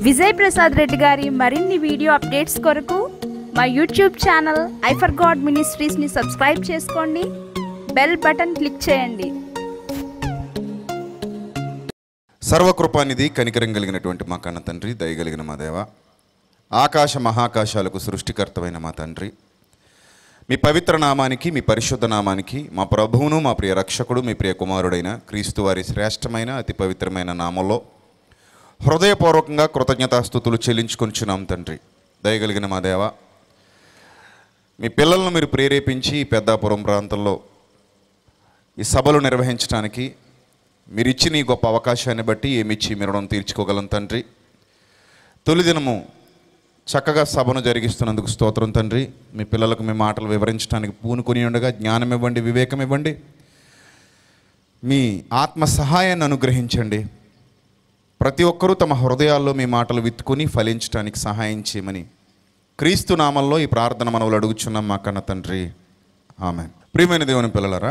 విజయ్ ప్రసాద్ రెడ్డి గారి మరిన్ని video updates కొరకు మా యూట్యూబ్ ఛానల్ ఐఫర్ గాడ్ మినిస్ట్రీస్ని సబ్స్క్రైబ్ చేసుకోండి బెల్ బటన్ క్లిక్ చేయండి సర్వకృపానిధి కనికరం కలిగినటువంటి మా కన్న తండ్రి దయగలిగిన మా దేవ ఆకాశ మహాకాశాలకు సృష్టికర్తమైన మా తండ్రి మీ పవిత్ర నామానికి మీ పరిశుద్ధ నామానికి మా ప్రభువును మా ప్రియ రక్షకుడు మీ ప్రియ కుమారుడైన క్రీస్తు వారి శ్రేష్టమైన అతి పవిత్రమైన నామంలో హృదయపూర్వకంగా కృతజ్ఞతాస్థుతులు చెల్లించుకొనిచున్నాం తండ్రి దయగలిగిన మా దేవ మీ పిల్లలను మీరు ప్రేరేపించి ఈ పెద్దాపురం ప్రాంతంలో ఈ సభలు నిర్వహించడానికి మీరు ఇచ్చిన ఈ గొప్ప అవకాశాన్ని బట్టి ఏమిచ్చి మీ రుణం తీర్చుకోగలం తండ్రి తొలి దినము చక్కగా సభను జరిగిస్తున్నందుకు స్తోత్రం తండ్రి మీ పిల్లలకు మీ మాటలు వివరించడానికి పూనుకొని ఉండగా జ్ఞానం ఇవ్వండి వివేకం ఇవ్వండి మీ ఆత్మ సహాయాన్ని అనుగ్రహించండి ప్రతి ఒక్కరూ తమ హృదయాల్లో మీ మాటలు విత్తుకొని ఫలించడానికి సహాయం చేయమని క్రీస్తు నామంలో ఈ ప్రార్థన మనవులు అడుగుచున్నాం మా కన్న తండ్రి ఆమె ప్రియమైన దేవుని పిల్లలరా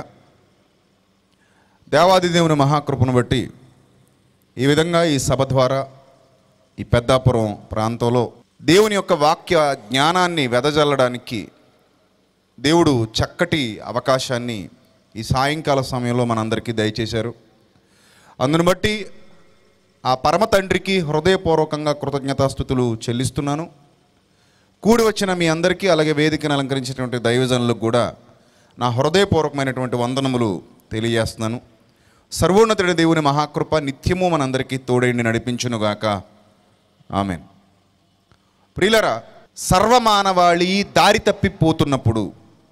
దేవాది దేవుని మహాకృపను బట్టి ఈ విధంగా ఈ సభ ద్వారా ఈ పెద్దాపురం ప్రాంతంలో దేవుని యొక్క వాక్య జ్ఞానాన్ని వెదజల్లడానికి దేవుడు చక్కటి అవకాశాన్ని ఈ సాయంకాల సమయంలో మనందరికీ దయచేశారు అందును బట్టి ఆ పరమ తండ్రికి హృదయపూర్వకంగా కృతజ్ఞతాస్థుతులు చెల్లిస్తున్నాను కూడి వచ్చిన మీ అందరికీ అలాగే వేదికను అలంకరించినటువంటి దైవజనులకు కూడా నా హృదయపూర్వకమైనటువంటి వందనములు తెలియజేస్తున్నాను సర్వోన్నతుడి దేవుని మహాకృప నిత్యము మనందరికీ తోడైండి నడిపించునుగాక ఆమెన్ ప్రియులరా సర్వమానవాళి దారి తప్పిపోతున్నప్పుడు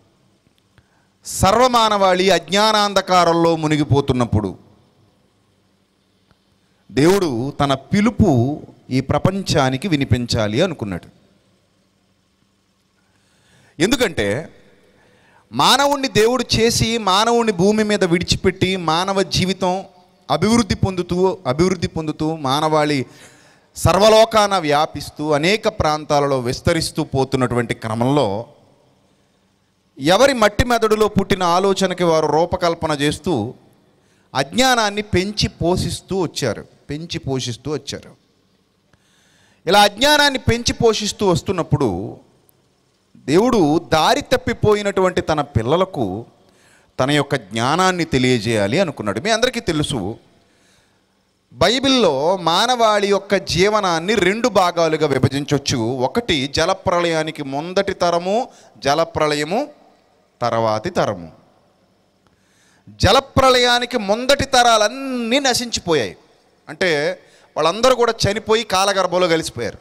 సర్వమానవాళి అజ్ఞానాంధకారంలో మునిగిపోతున్నప్పుడు దేవుడు తన పిలుపు ఈ ప్రపంచానికి వినిపించాలి అనుకున్నాడు ఎందుకంటే మానవుణ్ణి దేవుడు చేసి మానవుణ్ణి భూమి మీద విడిచిపెట్టి మానవ జీవితం అభివృద్ధి పొందుతూ అభివృద్ధి పొందుతూ మానవాళి సర్వలోకాన వ్యాపిస్తూ అనేక ప్రాంతాలలో విస్తరిస్తూ పోతున్నటువంటి క్రమంలో ఎవరి మట్టి మెదడులో పుట్టిన ఆలోచనకి వారు రూపకల్పన చేస్తూ అజ్ఞానాన్ని పెంచి పోషిస్తూ వచ్చారు పెంచి పోషిస్తూ వచ్చారు ఇలా అజ్ఞానాన్ని పెంచి పోషిస్తూ వస్తున్నప్పుడు దేవుడు దారి తప్పిపోయినటువంటి తన పిల్లలకు తన యొక్క జ్ఞానాన్ని తెలియజేయాలి అనుకున్నాడు మీ అందరికీ తెలుసు బైబిల్లో మానవాళి యొక్క జీవనాన్ని రెండు భాగాలుగా విభజించవచ్చు ఒకటి జలప్రళయానికి ముందటి తరము జలప్రళయము తర్వాతి తరము జలప్రళయానికి ముందటి తరాలన్నీ నశించిపోయాయి అంటే వాళ్ళందరూ కూడా చనిపోయి కాలగర్భంలో కలిసిపోయారు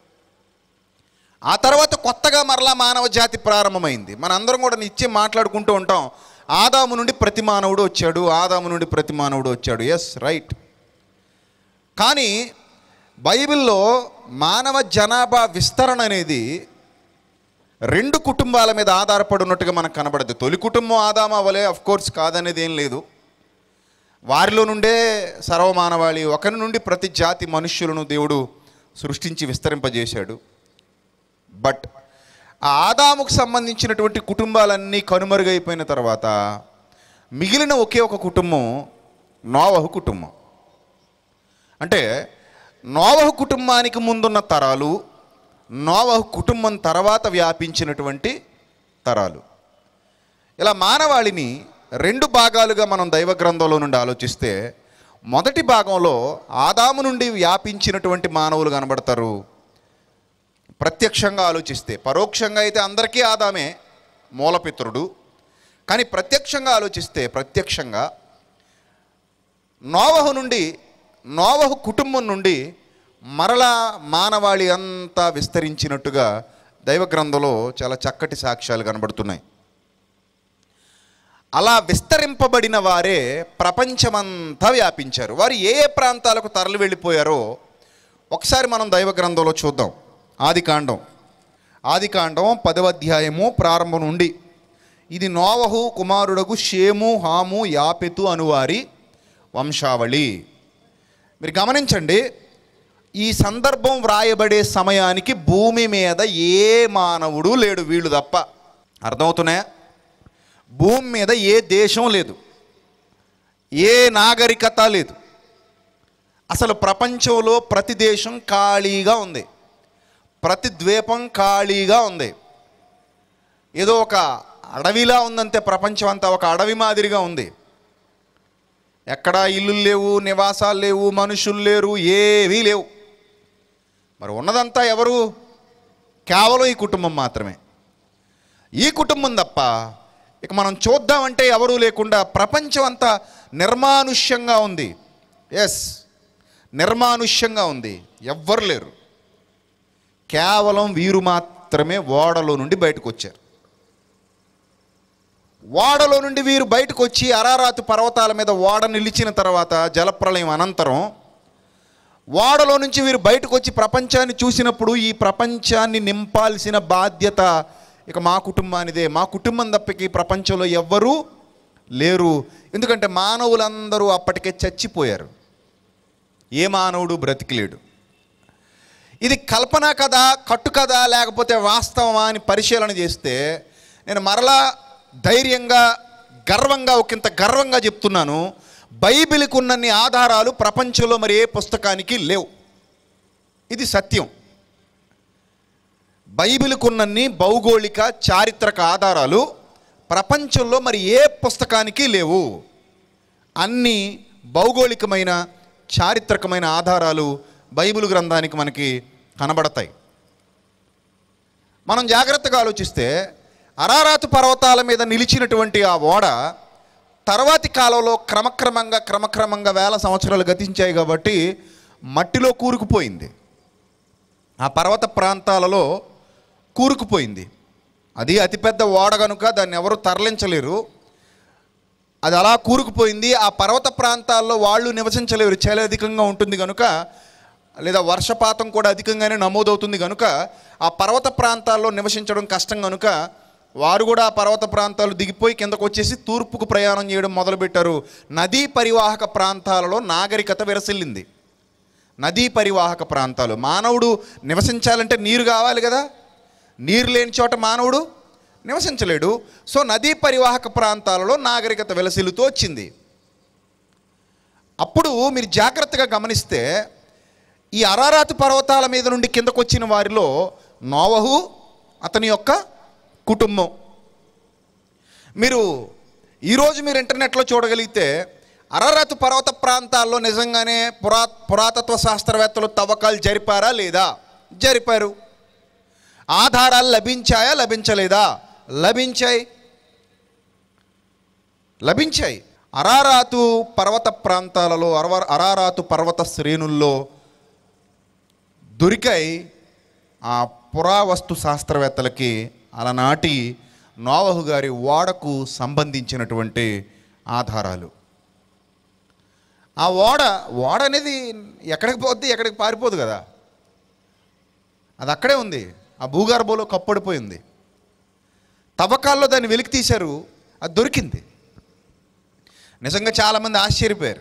ఆ తర్వాత కొత్తగా మరలా మానవ జాతి ప్రారంభమైంది మనందరం కూడా నిత్యం మాట్లాడుకుంటూ ఉంటాం ఆదాము నుండి ప్రతి మానవుడు వచ్చాడు ఆదాము నుండి ప్రతి మానవుడు వచ్చాడు ఎస్ రైట్ కానీ బైబిల్లో మానవ జనాభా విస్తరణ అనేది రెండు కుటుంబాల మీద ఆధారపడి ఉన్నట్టుగా మనకు కనబడదు తొలి కుటుంబం ఆదామా వలే అఫ్ కోర్స్ కాదనేది ఏం లేదు వారిలో నుండే సర్వమానవాళి ఒకరి నుండి ప్రతి జాతి మనుష్యులను దేవుడు సృష్టించి విస్తరింపజేశాడు బట్ ఆ ఆదాముకు సంబంధించినటువంటి కుటుంబాలన్నీ కనుమరుగైపోయిన తర్వాత మిగిలిన ఒకే ఒక కుటుంబం నోవహు కుటుంబం అంటే నోవహు కుటుంబానికి ముందున్న తరాలు నోవహు కుటుంబం తర్వాత వ్యాపించినటువంటి తరాలు ఇలా మానవాళిని రెండు భాగాలుగా మనం దైవ గ్రంథంలో నుండి ఆలోచిస్తే మొదటి భాగంలో ఆదాము నుండి వ్యాపించినటువంటి మానవులు కనబడతారు ప్రత్యక్షంగా ఆలోచిస్తే పరోక్షంగా అయితే అందరికీ ఆదామే మూలపిత్రుడు కానీ ప్రత్యక్షంగా ఆలోచిస్తే ప్రత్యక్షంగా నోవహు నుండి నోవహు కుటుంబం నుండి మరలా మానవాళి అంతా విస్తరించినట్టుగా దైవ గ్రంథంలో చాలా చక్కటి సాక్ష్యాలు కనబడుతున్నాయి అలా విస్తరింపబడిన వారే ప్రపంచమంతా వ్యాపించారు వారు ఏ ఏ ప్రాంతాలకు తరలి వెళ్ళిపోయారో ఒకసారి మనం దైవ గ్రంథంలో చూద్దాం ఆదికాండం ఆదికాండం పదవ అధ్యాయము ప్రారంభం నుండి ఇది నోవహు కుమారుడకు షేము హాము యాపెతు అనువారి వంశావళి మీరు గమనించండి ఈ సందర్భం వ్రాయబడే సమయానికి భూమి మీద ఏ మానవుడు లేడు వీళ్ళు తప్ప అర్థమవుతున్నాయా భూమి మీద ఏ దేశం లేదు ఏ నాగరికత లేదు అసలు ప్రపంచంలో ప్రతి దేశం ఖాళీగా ఉంది ప్రతి ద్వీపం ఖాళీగా ఉంది ఏదో ఒక అడవిలా ఉందంతే ప్రపంచం అంతా ఒక అడవి మాదిరిగా ఉంది ఎక్కడా ఇల్లు లేవు నివాసాలు లేవు మనుషులు లేరు ఏవీ లేవు మరి ఉన్నదంతా ఎవరు కేవలం ఈ కుటుంబం మాత్రమే ఈ కుటుంబం తప్ప ఇక మనం చూద్దామంటే ఎవరూ లేకుండా ప్రపంచం అంతా నిర్మానుష్యంగా ఉంది ఎస్ నిర్మానుష్యంగా ఉంది ఎవ్వరు లేరు కేవలం వీరు మాత్రమే ఓడలో నుండి బయటకు వచ్చారు ఓడలో నుండి వీరు బయటకు వచ్చి అరారాతు పర్వతాల మీద ఓడ నిలిచిన తర్వాత జలప్రలయం అనంతరం ఓడలో నుంచి వీరు బయటకు వచ్చి ప్రపంచాన్ని చూసినప్పుడు ఈ ప్రపంచాన్ని నింపాల్సిన బాధ్యత ఇక మా కుటుంబానిదే మా కుటుంబం తప్పకి ఈ ప్రపంచంలో ఎవ్వరూ లేరు ఎందుకంటే మానవులందరూ అప్పటికే చచ్చిపోయారు ఏ మానవుడు బ్రతికిలేడు ఇది కల్పన కథ కట్టు కథ లేకపోతే వాస్తవమా అని పరిశీలన చేస్తే నేను మరలా ధైర్యంగా గర్వంగా ఒకంత గర్వంగా చెప్తున్నాను బైబిల్కి ఉన్నన్ని ఆధారాలు ప్రపంచంలో మరి ఏ పుస్తకానికి లేవు ఇది సత్యం బైబిల్కు ఉన్నన్ని భౌగోళిక చారిత్రక ఆధారాలు ప్రపంచంలో మరి ఏ పుస్తకానికి లేవు అన్ని భౌగోళికమైన చారిత్రకమైన ఆధారాలు బైబిల్ గ్రంథానికి మనకి కనబడతాయి మనం జాగ్రత్తగా ఆలోచిస్తే అరారాతు పర్వతాల మీద నిలిచినటువంటి ఆ ఓడ తర్వాతి కాలంలో క్రమక్రమంగా క్రమక్రమంగా వేల సంవత్సరాలు గతించాయి కాబట్టి మట్టిలో కూరుకుపోయింది ఆ పర్వత ప్రాంతాలలో కూరుకుపోయింది అది అతిపెద్ద ఓడ కనుక దాన్ని ఎవరు తరలించలేరు అది అలా కూరుకుపోయింది ఆ పర్వత ప్రాంతాల్లో వాళ్ళు నివసించలేరు చలి అధికంగా ఉంటుంది కనుక లేదా వర్షపాతం కూడా అధికంగానే నమోదవుతుంది కనుక ఆ పర్వత ప్రాంతాల్లో నివసించడం కష్టం కనుక వారు కూడా ఆ పర్వత ప్రాంతాలు దిగిపోయి కిందకు వచ్చేసి తూర్పుకు ప్రయాణం చేయడం మొదలుపెట్టారు నదీ పరివాహక ప్రాంతాలలో నాగరికత విరసిల్లింది నదీ పరివాహక ప్రాంతాలు మానవుడు నివసించాలంటే నీరు కావాలి కదా నీరు లేని చోట మానవుడు నివసించలేడు సో నదీ పరివాహక ప్రాంతాలలో నాగరికత వెలసిల్లుతూ వచ్చింది అప్పుడు మీరు జాగ్రత్తగా గమనిస్తే ఈ అరారాతు పర్వతాల మీద నుండి కిందకు వచ్చిన వారిలో నోవహు అతని యొక్క కుటుంబం మీరు ఈరోజు మీరు ఇంటర్నెట్లో చూడగలిగితే అరారాతు పర్వత ప్రాంతాల్లో నిజంగానే పురా పురాతత్వ శాస్త్రవేత్తలు తవ్వకాలు జరిపారా లేదా జరిపారు ఆధారాలు లభించాయా లభించలేదా లభించాయి లభించాయి అరారాతు పర్వత ప్రాంతాలలో అరవ అరారాతు పర్వత శ్రేణుల్లో దొరికాయి ఆ పురావస్తు శాస్త్రవేత్తలకి అలనాటి నోవహు గారి ఓడకు సంబంధించినటువంటి ఆధారాలు ఆ ఓడ ఓడ అనేది ఎక్కడికి పోద్ది ఎక్కడికి పారిపోదు కదా అది అక్కడే ఉంది ఆ భూగర్భంలో కప్పడిపోయింది తవ్వకాల్లో దాన్ని వెలికి తీశారు అది దొరికింది నిజంగా చాలామంది ఆశ్చర్యపోయారు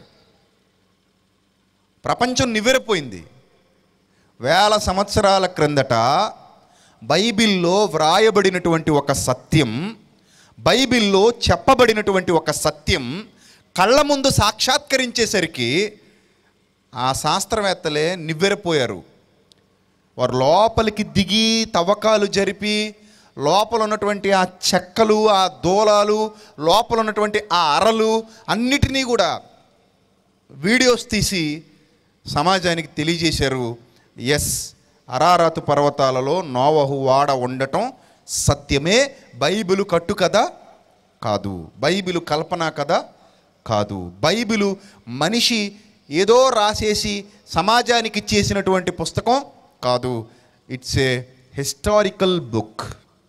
ప్రపంచం నివ్వెరపోయింది వేల సంవత్సరాల క్రిందట బైబిల్లో వ్రాయబడినటువంటి ఒక సత్యం బైబిల్లో చెప్పబడినటువంటి ఒక సత్యం కళ్ళ ముందు సాక్షాత్కరించేసరికి ఆ శాస్త్రవేత్తలే నివ్వెరపోయారు వారు లోపలికి దిగి తవ్వకాలు జరిపి లోపల ఉన్నటువంటి ఆ చెక్కలు ఆ దూలాలు లోపల ఉన్నటువంటి ఆ అరలు అన్నిటినీ కూడా వీడియోస్ తీసి సమాజానికి తెలియజేశారు ఎస్ అరారాతు పర్వతాలలో నోవహు వాడ ఉండటం సత్యమే బైబిలు కట్టు కదా కాదు బైబిలు కల్పన కదా కాదు బైబిలు మనిషి ఏదో రాసేసి సమాజానికి ఇచ్చేసినటువంటి పుస్తకం కాదు ఇట్స్ ఏ హిస్టారికల్ బుక్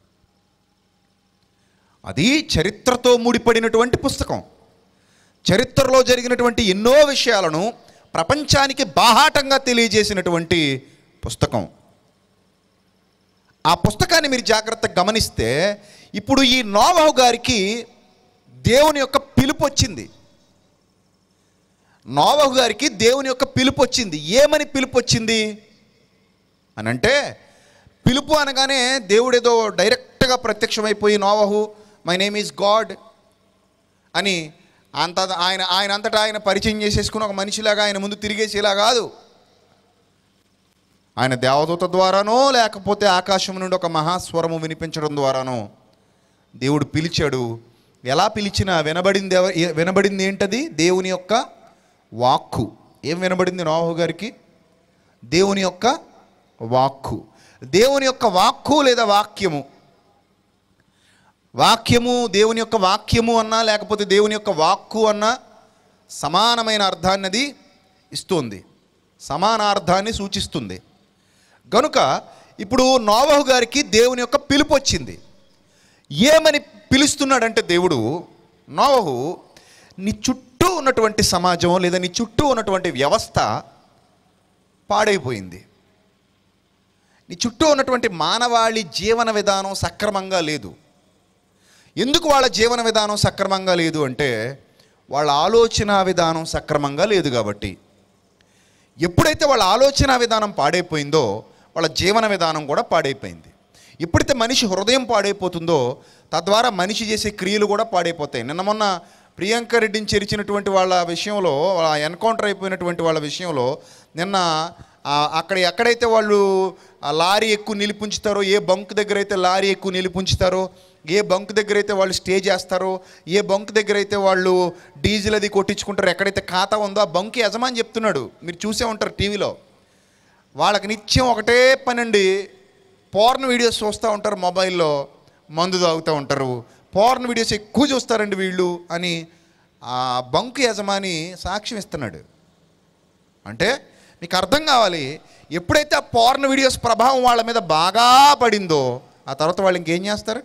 అది చరిత్రతో ముడిపడినటువంటి పుస్తకం చరిత్రలో జరిగినటువంటి ఎన్నో విషయాలను ప్రపంచానికి బాహాటంగా తెలియజేసినటువంటి పుస్తకం ఆ పుస్తకాన్ని మీరు జాగ్రత్తగా గమనిస్తే ఇప్పుడు ఈ నోవహు గారికి దేవుని యొక్క పిలుపు వచ్చింది నోవహు గారికి దేవుని యొక్క పిలుపు వచ్చింది ఏమని పిలుపు వచ్చింది అని అంటే పిలుపు అనగానే దేవుడేదో డైరెక్ట్గా ప్రత్యక్షమైపోయి నోవహు మై నేమ్ ఈజ్ గాడ్ అని అంత ఆయన ఆయన అంతటా ఆయన పరిచయం చేసేసుకుని ఒక మనిషిలాగా ఆయన ముందు తిరిగేసేలా కాదు ఆయన దేవదూత ద్వారానో లేకపోతే ఆకాశం నుండి ఒక మహాస్వరము వినిపించడం ద్వారానో దేవుడు పిలిచాడు ఎలా పిలిచినా వినబడింది ఎవ ఏ- వినబడింది ఏంటది దేవుని యొక్క వాక్కు ఏం వినబడింది నోహు గారికి దేవుని యొక్క వాక్కు దేవుని యొక్క వాక్కు లేదా వాక్యము వాక్యము దేవుని యొక్క వాక్యము అన్నా లేకపోతే దేవుని యొక్క వాక్కు అన్నా సమానమైన అర్థాన్ని అది ఇస్తుంది సమానార్థాన్ని సూచిస్తుంది గనుక ఇప్పుడు నోవహు గారికి దేవుని యొక్క పిలుపు వచ్చింది ఏమని పిలుస్తున్నాడంటే దేవుడు నోవహు నీ చుట్టూ ఉన్నటువంటి సమాజం లేదా నీ చుట్టూ ఉన్నటువంటి వ్యవస్థ పాడైపోయింది నీ చుట్టూ ఉన్నటువంటి మానవాళి జీవన విధానం సక్రమంగా లేదు ఎందుకు వాళ్ళ జీవన విధానం సక్రమంగా లేదు అంటే వాళ్ళ ఆలోచన విధానం సక్రమంగా లేదు కాబట్టి ఎప్పుడైతే వాళ్ళ ఆలోచన విధానం పాడైపోయిందో వాళ్ళ జీవన విధానం కూడా పాడైపోయింది ఎప్పుడైతే మనిషి హృదయం పాడైపోతుందో తద్వారా మనిషి చేసే క్రియలు కూడా పాడైపోతాయి నిన్న మొన్న ప్రియాంక రెడ్డిని చేర్చినటువంటి వాళ్ళ విషయంలో వాళ్ళ ఎన్కౌంటర్ అయిపోయినటువంటి వాళ్ళ విషయంలో నిన్న ఆ, అక్కడ ఎక్కడైతే వాళ్ళు ఆ లారీ ఎక్కువ నిలిపుంచుతారో ఏ బంక్ దగ్గర అయితే లారీ ఎక్కువ నిలిపుంచుతారో ఏ బంక్ దగ్గర అయితే వాళ్ళు స్టే చేస్తారో ఏ బంక్ దగ్గర అయితే వాళ్ళు డీజిల్ అది కొట్టించుకుంటారో ఎక్కడైతే ఖాతా ఉందో ఆ బంక్ యజమాని చెప్తున్నాడు మీరు చూసే ఉంటారు టీవీలో వాళ్ళకి నిత్యం ఒకటే పనండి పోర్న్ వీడియోస్ చూస్తూ ఉంటారు మొబైల్లో మందు తాగుతూ ఉంటారు పోర్న్ వీడియోస్ ఎక్కువ చూస్తారండి వీళ్ళు అని ఆ బంకు యజమాని సాక్ష్యం ఇస్తున్నాడు అంటే మీకు అర్థం కావాలి ఎప్పుడైతే ఆ పోర్న్ వీడియోస్ ప్రభావం వాళ్ళ మీద బాగా పడిందో ఆ తర్వాత వాళ్ళు ఇంకేం చేస్తారు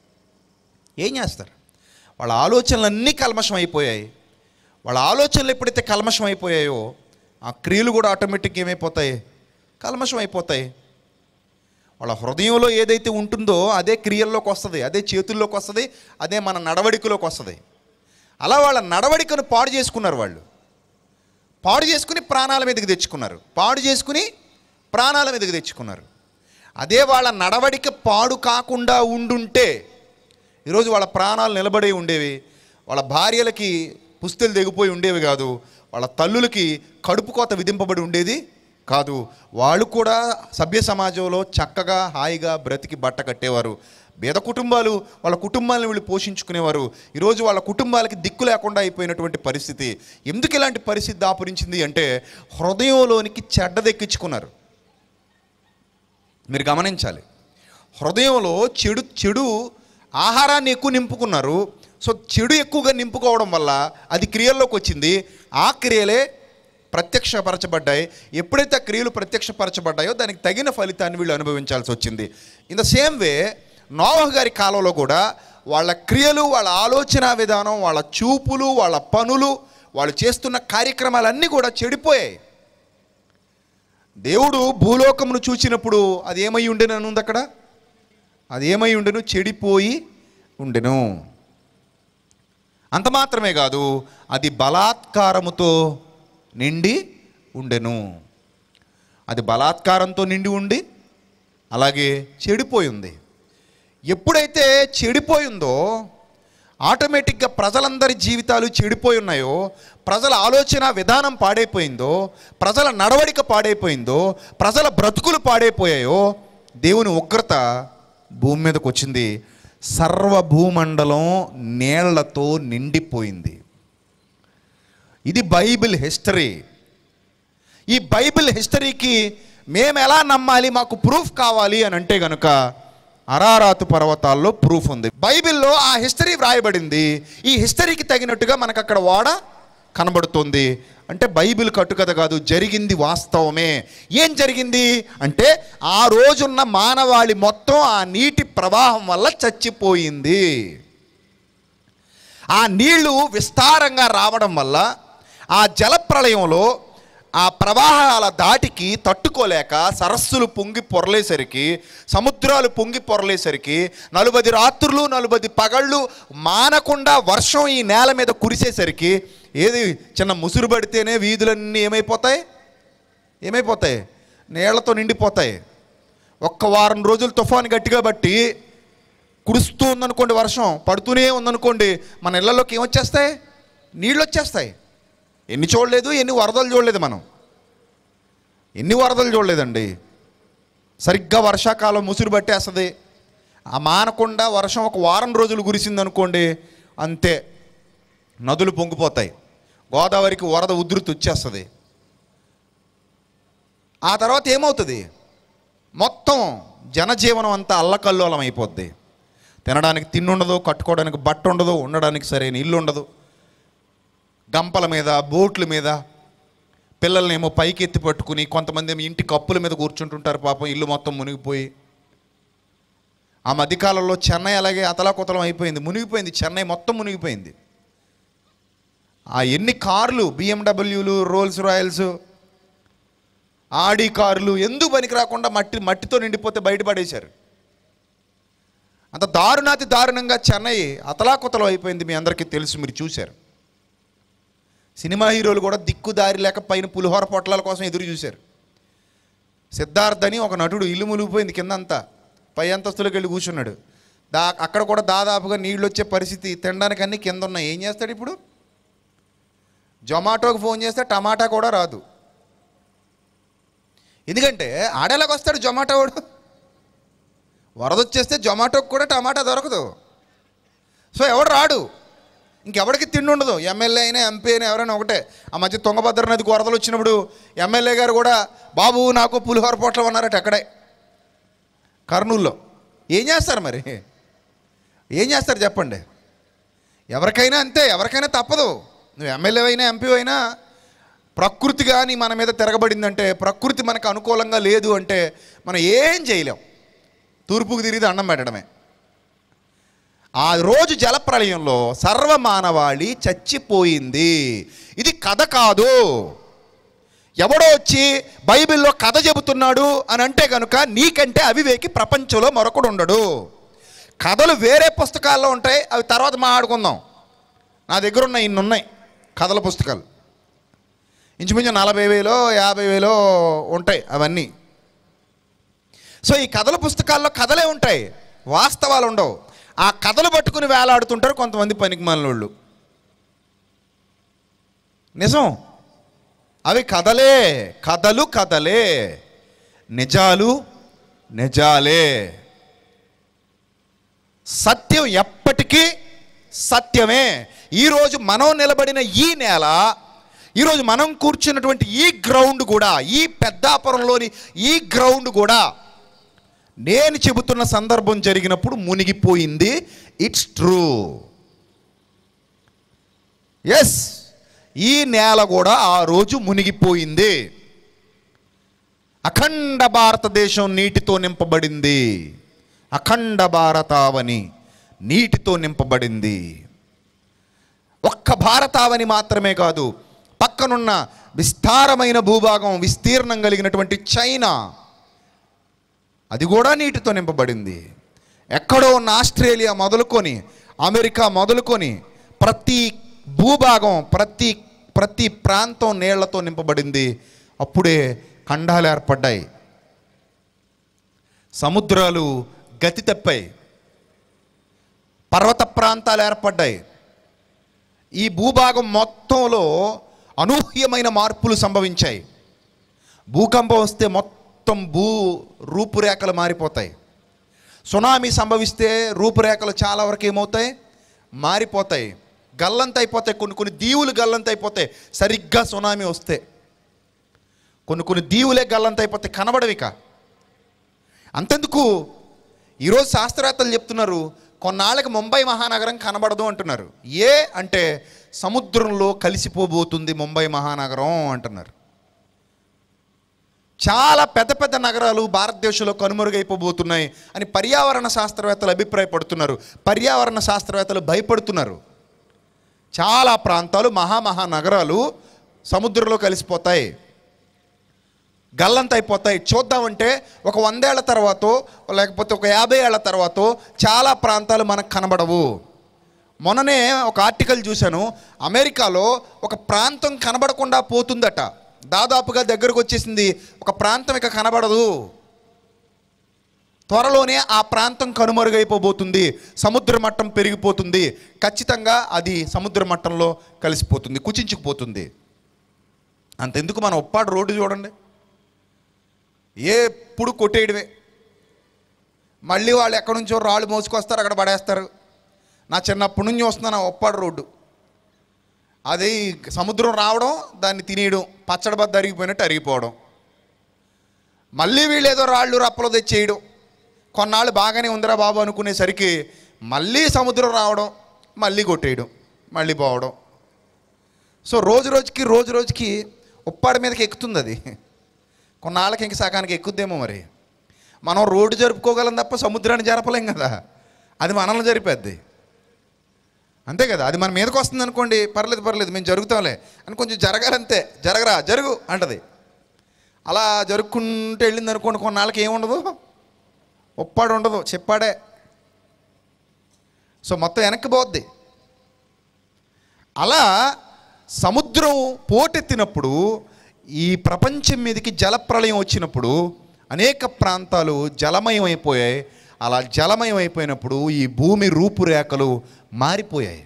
ఏం చేస్తారు వాళ్ళ ఆలోచనలన్నీ కల్మషం అయిపోయాయి వాళ్ళ ఆలోచనలు ఎప్పుడైతే కల్మషం అయిపోయాయో ఆ క్రియలు కూడా ఆటోమేటిక్ ఏమైపోతాయి కల్మషం అయిపోతాయి వాళ్ళ హృదయంలో ఏదైతే ఉంటుందో అదే క్రియల్లోకి వస్తుంది అదే చేతుల్లోకి వస్తుంది అదే మన నడవడికలోకి వస్తుంది అలా వాళ్ళ నడవడికను పాడు చేసుకున్నారు వాళ్ళు పాడు చేసుకుని ప్రాణాల మీదకి తెచ్చుకున్నారు పాడు చేసుకుని ప్రాణాల మీదకి తెచ్చుకున్నారు అదే వాళ్ళ నడవడిక పాడు కాకుండా ఉండుంటే ఈరోజు వాళ్ళ ప్రాణాలు నిలబడి ఉండేవి వాళ్ళ భార్యలకి పుస్తలు దిగిపోయి ఉండేవి కాదు వాళ్ళ తల్లులకి కడుపు కోత విధింపబడి ఉండేది కాదు వాళ్ళు కూడా సభ్య సమాజంలో చక్కగా హాయిగా బ్రతికి బట్ట కట్టేవారు పేద కుటుంబాలు వాళ్ళ కుటుంబాలను వీళ్ళు పోషించుకునేవారు ఈరోజు వాళ్ళ కుటుంబాలకి దిక్కు లేకుండా అయిపోయినటువంటి పరిస్థితి ఎందుకు ఇలాంటి పరిస్థితి దాపురించింది అంటే హృదయంలోనికి చెడ్డదెక్కించుకున్నారు మీరు గమనించాలి హృదయంలో చెడు చెడు ఆహారాన్ని ఎక్కువ నింపుకున్నారు సో చెడు ఎక్కువగా నింపుకోవడం వల్ల అది క్రియల్లోకి వచ్చింది ఆ క్రియలే ప్రత్యక్షపరచబడ్డాయి ఎప్పుడైతే ఆ క్రియలు ప్రత్యక్షపరచబడ్డాయో దానికి తగిన ఫలితాన్ని వీళ్ళు అనుభవించాల్సి వచ్చింది in the same way Noah గారి కాలంలో కూడా వాళ్ళ క్రియలు వాళ్ళ ఆలోచన విధానం వాళ్ళ చూపులు వాళ్ళ పనులు వాళ్ళు చేస్తున్న కార్యక్రమాలన్నీ కూడా చెడిపోయాయి దేవుడు భూలోకమును చూచినప్పుడు అది ఏమై ఉండెను అని ఉంది అక్కడ అది ఏమై ఉండెను చెడిపోయి ఉండెను అంత మాత్రమే కాదు అది బలాత్కారముతో నిండి ఉండెను అది బలాత్కారంతో నిండి ఉండి అలాగే చెడిపోయి ఉంది ఎప్పుడైతే చెడిపోయిందో ఆటోమేటిక్గా ప్రజలందరి జీవితాలు చెడిపోయి ఉన్నాయో ప్రజల ఆలోచన విధానం పాడైపోయిందో ప్రజల నడవడిక పాడైపోయిందో ప్రజల బ్రతుకులు పాడైపోయాయో దేవుని ఉగ్రత భూమి మీదకి వచ్చింది సర్వ భూమండలం నీళ్లతో నిండిపోయింది ఇది బైబిల్ హిస్టరీ ఈ బైబిల్ హిస్టరీకి మేము ఎలా నమ్మాలి మాకు ప్రూఫ్ కావాలి అని అంటే గనుక అరారాతు పర్వతాల్లో ప్రూఫ్ ఉంది బైబిల్లో ఆ హిస్టరీ వ్రాయబడింది ఈ హిస్టరీకి తగినట్టుగా మనకు అక్కడ వాడ కనబడుతుంది అంటే బైబిల్ కట్టుకథ కాదు జరిగింది వాస్తవమే ఏం జరిగింది అంటే ఆ రోజున్న మానవాళి మొత్తం ఆ నీటి ప్రవాహం వల్ల చచ్చిపోయింది ఆ నీళ్లు విస్తారంగా రావడం వల్ల ఆ జలప్రళయంలో ఆ ప్రవాహాల దాటికి తట్టుకోలేక సరస్సులు పొంగి పొరలేసరికి సముద్రాలు పొంగి పొరలేసరికి నలుబది రాత్రులు నలుబది పగళ్ళు మానకుండా వర్షం ఈ నేల మీద కురిసేసరికి ఏది చిన్న ముసురు పడితేనే వీధులన్నీ ఏమైపోతాయి ఏమైపోతాయి నీళ్లతో నిండిపోతాయి ఒక్క వారం రోజులు తుఫాను గట్టిగా బట్టి కురుస్తూ ఉందనుకోండి వర్షం పడుతూనే ఉందనుకోండి మన ఇళ్లలోకి ఏమొచ్చేస్తాయి నీళ్ళు వచ్చేస్తాయి ఎన్ని చూడలేదు ఎన్ని వరదలు చూడలేదు మనం ఎన్ని వరదలు చూడలేదండి సరిగ్గా వర్షాకాలం ముసురు పట్టేస్తుంది ఆ మానకుండా వర్షం ఒక వారం రోజులు కురిసిందనుకోండి అంతే నదులు పొంగిపోతాయి గోదావరికి వరద ఉధృతి వచ్చేస్తుంది ఆ తర్వాత ఏమవుతుంది మొత్తం జనజీవనం అంతా అల్లకల్లోలం అయిపోద్ది తినడానికి తిండి ఉండదు కట్టుకోవడానికి బట్ట ఉండదు ఉండడానికి సరైన ఇల్లు ఉండదు గంపల మీద బోట్ల మీద పిల్లల్ని ఏమో పైకి ఎత్తి పట్టుకుని కొంతమంది ఏమో ఇంటి కప్పుల మీద కూర్చుంటుంటారు పాపం ఇల్లు మొత్తం మునిగిపోయి ఆ మధ్యకాలంలో చెన్నై అలాగే అతలాకుతలం అయిపోయింది మునిగిపోయింది చెన్నై మొత్తం మునిగిపోయింది ఆ ఎన్ని కార్లు బిఎండబ్ల్యూలు రోల్స్ రాయల్స్ ఆడి కార్లు ఎందుకు పనికి రాకుండా మట్టి మట్టితో నిండిపోతే బయటపడేశారు అంత దారుణాతి దారుణంగా చెన్నై అతలాకుతలం అయిపోయింది మీ అందరికీ తెలుసు మీరు చూశారు సినిమా హీరోలు కూడా దిక్కు దారి లేక పైన పులిహోర పొట్లాల కోసం ఎదురు చూశారు సిద్ధార్థ్ అని ఒక నటుడు ఇల్లు మునిగిపోయింది కింద అంతా పై అంతస్తులోకి వెళ్ళి కూర్చున్నాడు దా అక్కడ కూడా దాదాపుగా నీళ్ళు వచ్చే పరిస్థితి తినడానికి అన్నీ కింద ఉన్నాయి ఏం చేస్తాడు ఇప్పుడు జొమాటోకి ఫోన్ చేస్తే టమాటా కూడా రాదు ఎందుకంటే ఆడేలాగా వస్తాడు జొమాటో వాడు వరద వచ్చేస్తే జొమాటోకి కూడా టమాటా దొరకదు సో ఎవడు రాడు ఇంకెవడికి తిండి ఉండదు ఎమ్మెల్యే అయినా ఎంపీ అయినా ఎవరైనా ఒకటే ఆ మధ్య తుంగభద్ర నదికి వరదలు వచ్చినప్పుడు ఎమ్మెల్యే గారు కూడా బాబు నాకు పులిహోర పొట్లం అన్నారట అక్కడే కర్నూల్లో ఏం చేస్తారు మరి ఏం చేస్తారు చెప్పండి ఎవరికైనా అంతే ఎవరికైనా తప్పదు నువ్వు ఎమ్మెల్యే అయినా ఎంపీ అయినా ప్రకృతి కానీ మన మీద తిరగబడిందంటే ప్రకృతి మనకు అనుకూలంగా లేదు అంటే మనం ఏం చేయలేం తూర్పుకు తిరిగి అన్నం పెట్టడమే ఆ రోజు జలప్రళయంలో సర్వమానవాళి చచ్చిపోయింది ఇది కథ కాదు ఎవడో వచ్చి బైబిల్లో కథ చెబుతున్నాడు అని అంటే కనుక నీకంటే అవివేకి ప్రపంచంలో మరొకడు ఉండడు కథలు వేరే పుస్తకాల్లో ఉంటాయి అవి తర్వాత మాట్లాడుకుందాం నా దగ్గర ఉన్నాయి ఇన్ని ఉన్నాయి కథల పుస్తకాలు ఇంచుమించు నలభై వేలో యాభై వేలో ఉంటాయి అవన్నీ సో ఈ కథల పుస్తకాల్లో కథలే ఉంటాయి వాస్తవాలు ఉండవు ఆ కథలు పట్టుకుని వేలాడుతుంటారు కొంతమంది పనికి వాళ్ళు నిజం అవి కథలే కథలు కథలే నిజాలు నిజాలే సత్యం ఎప్పటికీ సత్యమే ఈరోజు మనం నిలబడిన ఈ నేల ఈరోజు మనం కూర్చున్నటువంటి ఈ గ్రౌండ్ కూడా ఈ పెద్దాపురంలోని ఈ గ్రౌండ్ కూడా నేను చెబుతున్న సందర్భం జరిగినప్పుడు మునిగిపోయింది ఇట్స్ ట్రూ ఎస్ ఈ నేల కూడా ఆ రోజు మునిగిపోయింది అఖండ భారతదేశం నీటితో నింపబడింది అఖండ భారతావని నీటితో నింపబడింది ఒక్క భారతావని మాత్రమే కాదు పక్కనున్న విస్తారమైన భూభాగం విస్తీర్ణం కలిగినటువంటి చైనా అది కూడా నీటితో నింపబడింది ఎక్కడో ఉన్న ఆస్ట్రేలియా మొదలుకొని అమెరికా మొదలుకొని ప్రతి భూభాగం ప్రతి ప్రతి ప్రాంతం నీళ్లతో నింపబడింది అప్పుడే ఖండాలు ఏర్పడ్డాయి సముద్రాలు గతి తప్పాయి పర్వత ప్రాంతాలు ఏర్పడ్డాయి ఈ భూభాగం మొత్తంలో అనూహ్యమైన మార్పులు సంభవించాయి భూకంపం వస్తే మొత్తం భూ రూపురేఖలు మారిపోతాయి సునామీ సంభవిస్తే రూపురేఖలు చాలా వరకు ఏమవుతాయి మారిపోతాయి గల్లంత అయిపోతాయి కొన్ని కొన్ని దీవులు గల్లంత అయిపోతాయి సరిగ్గా సునామీ వస్తే కొన్ని కొన్ని దీవులే గల్లంత అయిపోతాయి కనబడవిక అంతెందుకు ఈరోజు శాస్త్రవేత్తలు చెప్తున్నారు కొన్నాళ్ళకి ముంబై మహానగరం కనబడదు అంటున్నారు ఏ అంటే సముద్రంలో కలిసిపోబోతుంది ముంబై మహానగరం అంటున్నారు చాలా పెద్ద పెద్ద నగరాలు భారతదేశంలో కనుమరుగైపోబోతున్నాయి అని పర్యావరణ శాస్త్రవేత్తలు అభిప్రాయపడుతున్నారు పర్యావరణ శాస్త్రవేత్తలు భయపడుతున్నారు చాలా ప్రాంతాలు మహామహా నగరాలు సముద్రంలో కలిసిపోతాయి గల్లంత అయిపోతాయి చూద్దామంటే ఒక వందేళ్ల తర్వాత లేకపోతే ఒక యాభై ఏళ్ల తర్వాత చాలా ప్రాంతాలు మనకు కనబడవు మొన్ననే ఒక ఆర్టికల్ చూశాను అమెరికాలో ఒక ప్రాంతం కనబడకుండా పోతుందట దాదాపుగా దగ్గరకు వచ్చేసింది ఒక ప్రాంతం ఇక కనబడదు త్వరలోనే ఆ ప్రాంతం కనుమరుగైపోబోతుంది సముద్ర మట్టం పెరిగిపోతుంది ఖచ్చితంగా అది సముద్ర మట్టంలో కలిసిపోతుంది కుచించుకుపోతుంది అంతెందుకు మన ఉప్పాడు రోడ్డు చూడండి ఎప్పుడు కొట్టేయడమే మళ్ళీ వాళ్ళు ఎక్కడి నుంచో రాళ్ళు మోసుకొస్తారు అక్కడ పడేస్తారు నా చిన్నప్పటి నుంచి వస్తున్నాను ఆ ఉప్పాడు రోడ్డు అది సముద్రం రావడం దాన్ని తినేయడం పచ్చడి బద్ద అరిగిపోయినట్టు అరిగిపోవడం మళ్ళీ వీళ్ళు ఏదో రాళ్ళు రప్పలు తెచ్చేయడం కొన్నాళ్ళు బాగానే ఉందిరా బాబు అనుకునేసరికి మళ్ళీ సముద్రం రావడం మళ్ళీ కొట్టేయడం మళ్ళీ పోవడం సో రోజు రోజుకి రోజు రోజుకి ఉప్పాడ మీదకి ఎక్కుతుంది అది కొన్నాళ్ళకి ఇంక సగానికి ఎక్కుద్దేమో మరి మనం రోడ్డు జరుపుకోగలం తప్ప సముద్రాన్ని జరపలేం కదా అది మనల్ని జరిపేద్ది అంతే కదా అది మన మీదకి వస్తుంది అనుకోండి పర్లేదు పర్లేదు మేము జరుగుతాంలే అని కొంచెం జరగాలంతే జరగరా జరుగు అంటది అలా జరుపుకుంటూ వెళ్ళింది అనుకోండి కొన్నాళ్ళకి ఏముండదు ఒప్పాడు ఉండదు చెప్పాడే సో మొత్తం వెనక్కి పోద్ది అలా సముద్రం పోటెత్తినప్పుడు ఈ ప్రపంచం మీదకి జలప్రళయం వచ్చినప్పుడు అనేక ప్రాంతాలు జలమయం అయిపోయాయి అలా జలమయం అయిపోయినప్పుడు ఈ భూమి రూపురేఖలు మారిపోయాయి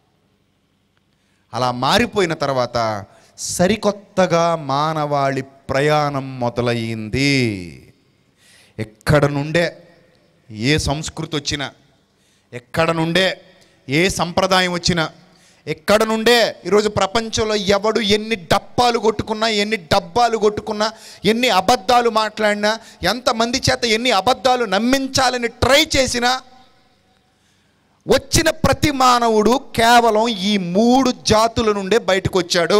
అలా మారిపోయిన తర్వాత సరికొత్తగా మానవాళి ప్రయాణం మొదలయ్యింది ఎక్కడ నుండే ఏ సంస్కృతి వచ్చినా ఎక్కడ నుండే ఏ సంప్రదాయం వచ్చినా ఎక్కడ నుండే ఈరోజు ప్రపంచంలో ఎవడు ఎన్ని డప్పాలు కొట్టుకున్నా ఎన్ని డబ్బాలు కొట్టుకున్నా ఎన్ని అబద్ధాలు మాట్లాడినా ఎంతమంది చేత ఎన్ని అబద్ధాలు నమ్మించాలని ట్రై చేసినా వచ్చిన ప్రతి మానవుడు కేవలం ఈ మూడు జాతుల నుండే బయటకు వచ్చాడు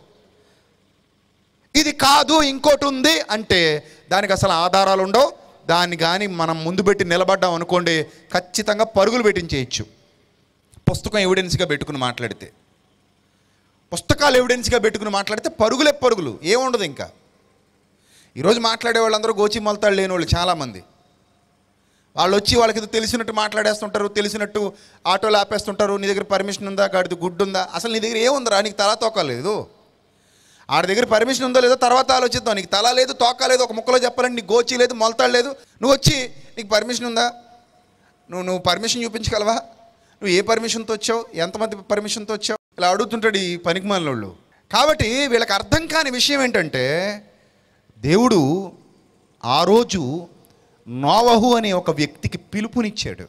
ఇది కాదు ఇంకోటి ఉంది అంటే దానికి అసలు ఆధారాలు ఉండవు దాన్ని కానీ మనం ముందు పెట్టి నిలబడ్డాం అనుకోండి ఖచ్చితంగా పరుగులు పెట్టించేయచ్చు పుస్తకం ఎవిడెన్స్గా పెట్టుకుని మాట్లాడితే పుస్తకాలు ఎవిడెన్స్గా పెట్టుకుని మాట్లాడితే పరుగులే పరుగులు ఏముండదు ఇంకా ఈరోజు మాట్లాడే వాళ్ళందరూ గోచి మొలతాడు లేని వాళ్ళు చాలామంది వాళ్ళు వచ్చి వాళ్ళకి ఇది తెలిసినట్టు మాట్లాడేస్తుంటారు తెలిసినట్టు ఆటోలు ఆపేస్తుంటారు నీ దగ్గర పర్మిషన్ ఉందా గాడిది గుడ్డు ఉందా అసలు నీ దగ్గర ఏముందిరా నీకు తలా తోక లేదు ఆడి దగ్గర పర్మిషన్ ఉందో లేదో తర్వాత ఆలోచిద్దాం నీకు తల లేదు తోక లేదు ఒక ముక్కలో చెప్పాలంటే నీకు గోచి లేదు మొలతాడు లేదు నువ్వు వచ్చి నీకు పర్మిషన్ ఉందా నువ్వు నువ్వు పర్మిషన్ చూపించగలవా నువ్వు ఏ పర్మిషన్తో వచ్చావు ఎంతమంది పర్మిషన్తో వచ్చావు ఇలా అడుగుతుంటాడు ఈ పనికిమాలినోళ్ళు కాబట్టి వీళ్ళకి అర్థం కాని విషయం ఏంటంటే దేవుడు ఆ రోజు నోవహు అనే ఒక వ్యక్తికి పిలుపునిచ్చాడు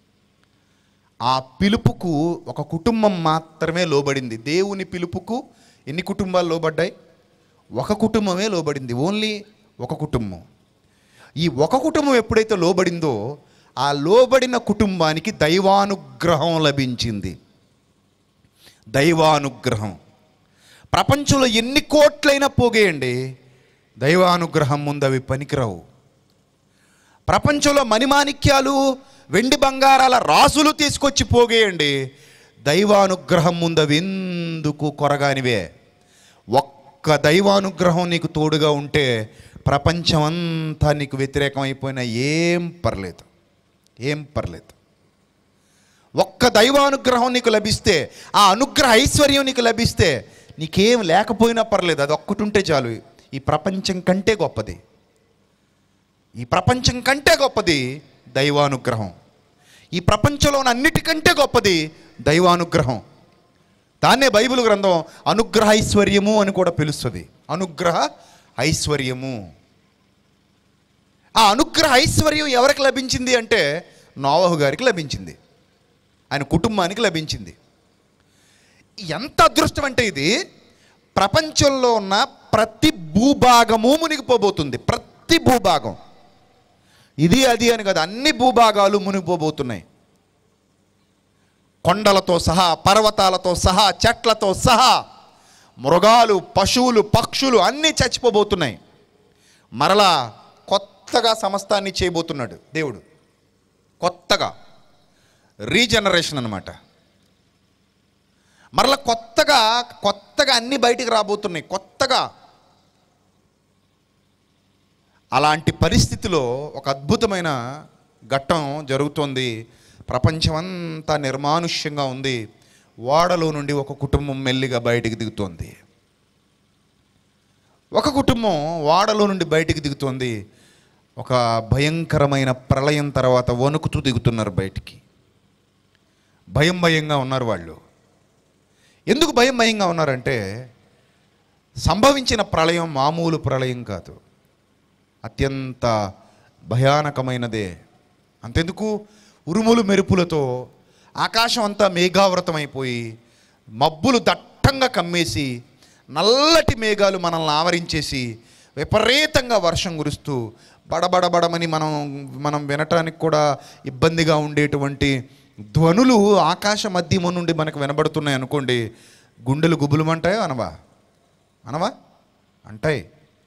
ఆ పిలుపుకు ఒక కుటుంబం మాత్రమే లోబడింది దేవుని పిలుపుకు ఎన్ని కుటుంబాలు లోబడ్డాయి ఒక కుటుంబమే లోబడింది ఓన్లీ ఒక కుటుంబం ఈ ఒక కుటుంబం ఎప్పుడైతే లోబడిందో ఆ లోబడిన కుటుంబానికి దైవానుగ్రహం లభించింది దైవానుగ్రహం ప్రపంచంలో ఎన్ని కోట్లైనా పోగేయండి దైవానుగ్రహం ముందు అవి పనికిరావు ప్రపంచంలో మణిమాణిక్యాలు వెండి బంగారాల రాసులు తీసుకొచ్చి పోగేయండి దైవానుగ్రహం ముందు అవి ఎందుకు కొరగానివే ఒక్క దైవానుగ్రహం నీకు తోడుగా ఉంటే ప్రపంచం అంతా నీకు వ్యతిరేకం అయిపోయినా ఏం పర్లేదు ఏం పర్లేదు ఒక్క దైవానుగ్రహం నీకు లభిస్తే ఆ అనుగ్రహ ఐశ్వర్యం నీకు లభిస్తే నీకేం లేకపోయినా పర్లేదు అది ఒక్కటి ఉంటే చాలు ఈ ప్రపంచం కంటే గొప్పది ఈ ప్రపంచం కంటే గొప్పది దైవానుగ్రహం ఈ ప్రపంచంలోని అన్నిటికంటే గొప్పది దైవానుగ్రహం దాన్నే బైబిల్ గ్రంథం అనుగ్రహ ఐశ్వర్యము అని కూడా పిలుస్తుంది అనుగ్రహ ఐశ్వర్యము ఆ అనుగ్రహ ఐశ్వర్యం ఎవరికి లభించింది అంటే నోవహు గారికి లభించింది ఆయన కుటుంబానికి లభించింది ఎంత అదృష్టం అంటే ఇది ప్రపంచంలో ఉన్న ప్రతి భూభాగము మునిగిపోబోతుంది ప్రతి భూభాగం ఇది అది అని కాదు అన్ని భూభాగాలు మునిగిపోబోతున్నాయి కొండలతో సహా పర్వతాలతో సహా చెట్లతో సహా మృగాలు పశువులు పక్షులు అన్నీ చచ్చిపోబోతున్నాయి మరలా కొత్తగా సమస్తాన్ని చేయబోతున్నాడు దేవుడు కొత్తగా రీజనరేషన్ అన్నమాట మరలా కొత్తగా కొత్తగా అన్ని బయటికి రాబోతున్నాయి కొత్తగా అలాంటి పరిస్థితిలో ఒక అద్భుతమైన ఘట్టం జరుగుతోంది ప్రపంచమంతా నిర్మానుష్యంగా ఉంది ఓడలో నుండి ఒక కుటుంబం మెల్లిగా బయటికి దిగుతోంది ఒక కుటుంబం ఓడలో నుండి బయటికి దిగుతోంది ఒక భయంకరమైన ప్రళయం తర్వాత వణుకుతూ దిగుతున్నారు బయటికి భయం భయంగా ఉన్నారు వాళ్ళు ఎందుకు భయం భయంగా ఉన్నారంటే సంభవించిన ప్రళయం మామూలు ప్రళయం కాదు అత్యంత భయానకమైనదే అంతెందుకు ఉరుములు మెరుపులతో ఆకాశం అంతా మేఘావృతమైపోయి మబ్బులు దట్టంగా కమ్మేసి నల్లటి మేఘాలు మనల్ని ఆవరించేసి విపరీతంగా వర్షం కురుస్తూ బడబడబడమని మనం మనం వినటానికి కూడా ఇబ్బందిగా ఉండేటువంటి ధ్వనులు ఆకాశ మధ్యమ నుండి మనకు వినబడుతున్నాయి అనుకోండి గుండెలు గుబులుమంటాయో అనవా అనవా అంటాయి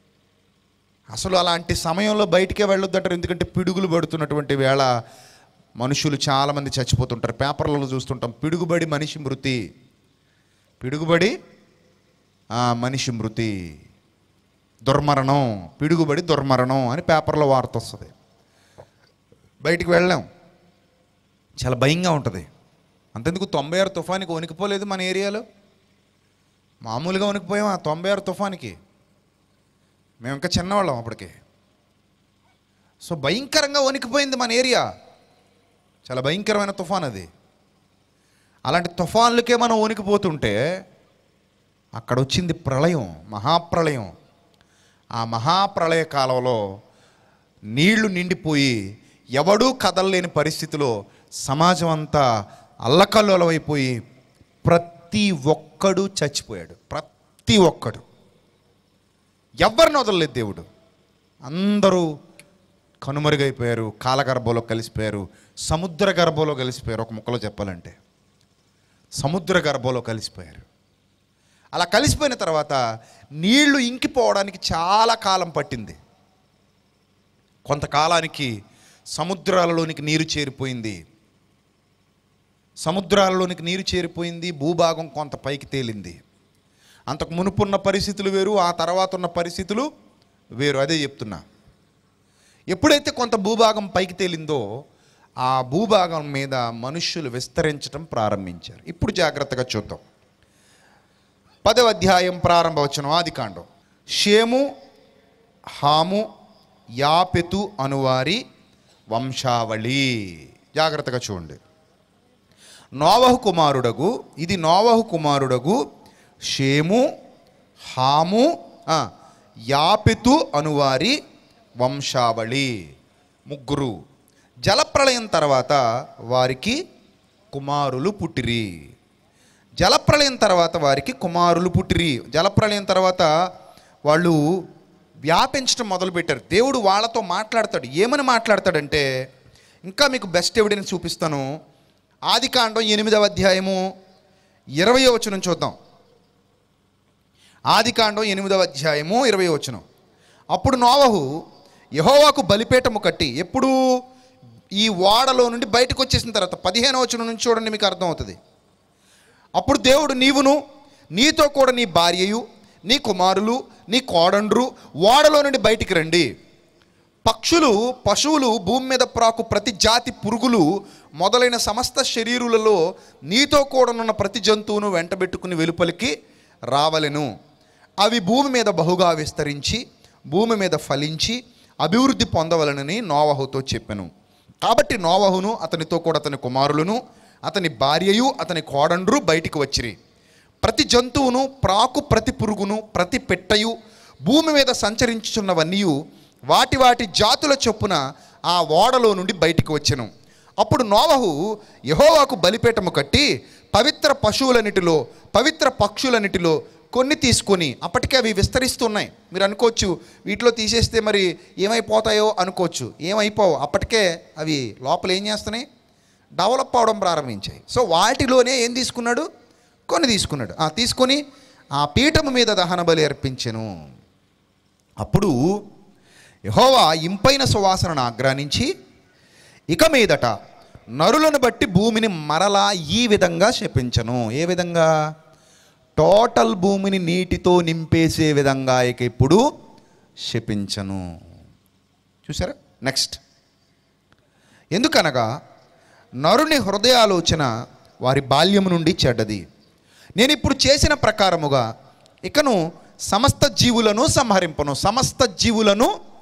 అసలు అలాంటి సమయంలో బయటికే వెళ్ళొద్దంటారు ఎందుకంటే పిడుగులు పడుతున్నటువంటి వేళ మనుషులు చాలామంది చచ్చిపోతుంటారు పేపర్లలో చూస్తుంటాం పిడుగుబడి మనిషి మృతి పిడుగుబడి ఆ, మనిషి మృతి దుర్మరణం పిడుగుబడి దుర్మరణం అని పేపర్లో వార్త వస్తుంది బయటికి వెళ్ళాం చాలా భయంగా ఉంటుంది అంతెందుకు తొంభై ఆరు తుఫానికి వణికిపోలేదు మన ఏరియాలో మామూలుగా వణికిపోయాం ఆ తొంభై ఆరు తుఫానికి మేము ఇంకా చిన్నవాళ్ళం అప్పటికి సో భయంకరంగా వణికిపోయింది మన ఏరియా చాలా భయంకరమైన తుఫాన్ అది అలాంటి తుఫాన్లకే మనం వణికిపోతుంటే అక్కడ వచ్చింది ప్రళయం మహాప్రళయం ఆ మహాప్రళయ కాలంలో నీళ్లు నిండిపోయి ఎవడూ కదలలేని పరిస్థితిలో సమాజం అంతా అల్లకల్లోలమైపోయి ప్రతి ఒక్కడు చచ్చిపోయాడు ప్రతి ఒక్కడు ఎవరిని వదలలేదు దేవుడు అందరూ కనుమరుగైపోయారు కాలగర్భంలో కలిసిపోయారు సముద్ర గర్భంలో కలిసిపోయారు ఒక ముక్కలో చెప్పాలంటే సముద్ర గర్భంలో కలిసిపోయారు అలా కలిసిపోయిన తర్వాత నీళ్లు ఇంకిపోవడానికి చాలా కాలం పట్టింది కొంతకాలానికి సముద్రాలలోనికి నీరు చేరిపోయింది సముద్రాలలోనికి నీరు చేరిపోయింది భూభాగం కొంత పైకి తేలింది అంతకు మునుపున్న పరిస్థితులు వేరు ఆ తర్వాత ఉన్న పరిస్థితులు వేరు అదే చెప్తున్నా ఎప్పుడైతే కొంత భూభాగం పైకి తేలిందో ఆ భూభాగం మీద మనుష్యులు విస్తరించడం ప్రారంభించారు ఇప్పుడు జాగ్రత్తగా చూద్దాం పదవ అధ్యాయం ప్రారంభ వచనం ఆది కాండం షేము హాము యాపెతు అనువారి వంశావళి జాగ్రత్తగా చూడండి నోవహు కుమారుడగు ఇది నోవహు కుమారుడగు షేము హాము ఆ, యాపెతు అనువారి వంశావళి ముగ్గురు జలప్రళయం తర్వాత వారికి కుమారులు పుట్టిరి జలప్రళయం తర్వాత వారికి కుమారులు పుట్టిరి జలప్రళయం తర్వాత వాళ్ళు వ్యాపించడం మొదలుపెట్టారు దేవుడు వాళ్ళతో మాట్లాడతాడు ఏమని మాట్లాడతాడంటే ఇంకా మీకు బెస్ట్ ఎవిడెన్స్ చూపిస్తాను ఆది కాండం ఎనిమిదవ అధ్యాయము ఇరవయో వచనం చూద్దాం ఆది కాండం ఎనిమిదవ అధ్యాయము ఇరవై వచనం అప్పుడు నోవహు యహోవాకు బలిపీఠము కట్టి ఎప్పుడు ఈ ఓడలో నుండి బయటకు వచ్చేసిన తర్వాత పదిహేను వచనం నుంచి చూడండి మీకు అర్థమవుతుంది అప్పుడు దేవుడు నీవును నీతో కూడా నీ భార్యయు నీ కుమారులు నీ కోడండ్రు ఓడలో నుండి బయటికి రండి పక్షులు పశువులు భూమి మీద ప్రాకు ప్రతి జాతి పురుగులు మొదలైన సమస్త శరీరులలో నీతో కూడనున్న ప్రతి జంతువును వెంటబెట్టుకుని వెలుపలికి రావలెను అవి భూమి మీద బహుగా విస్తరించి భూమి మీద ఫలించి అభివృద్ధి పొందవలనని నోవహుతో చెప్పెను కాబట్టి నోవహును అతనితో కూడా అతని కుమారులను అతని భార్యయు అతని కోడండ్రు బయటికి వచ్చిరి ప్రతి జంతువును ప్రాకు ప్రతి పురుగును ప్రతి పెట్టయు భూమి మీద సంచరించుచున్నవన్నీ వాటి వాటి జాతుల చొప్పున ఆ ఓడలో నుండి బయటికి వచ్చెను అప్పుడు నోవహు యహోవాకు బలిపీఠము కట్టి పవిత్ర పశువులన్నిటిలో పవిత్ర పక్షులన్నిటిలో కొన్ని తీసుకొని అప్పటికే అవి విస్తరిస్తున్నాయి మీరు అనుకోవచ్చు వీటిలో తీసేస్తే మరి ఏమైపోతాయో అనుకోవచ్చు ఏమైపోవు అప్పటికే అవి లోపల ఏం చేస్తున్నాయి డెవలప్ అవడం ప్రారంభించాయి సో వాటిలోనే ఏం తీసుకున్నాడు కొన్ని తీసుకున్నాడు ఆ తీసుకొని ఆ పీఠము మీద దహన బలి అర్పించెను అప్పుడు యహోవా ఇంపైన సువాసనను ఆగ్రానించి ఇక మీదట నరులను బట్టి భూమిని మరలా ఈ విధంగా శపించను ఏ విధంగా టోటల్ భూమిని నీటితో నింపేసే విధంగా ఇక ఇప్పుడు శపించను చూసారా నెక్స్ట్ ఎందుకనగా నరుని హృదయాలోచన వారి బాల్యము నుండి చెడ్డది నేను ఇప్పుడు చేసిన ప్రకారముగా ఇకను సమస్త జీవులను సంహరింపను సమస్త జీవులను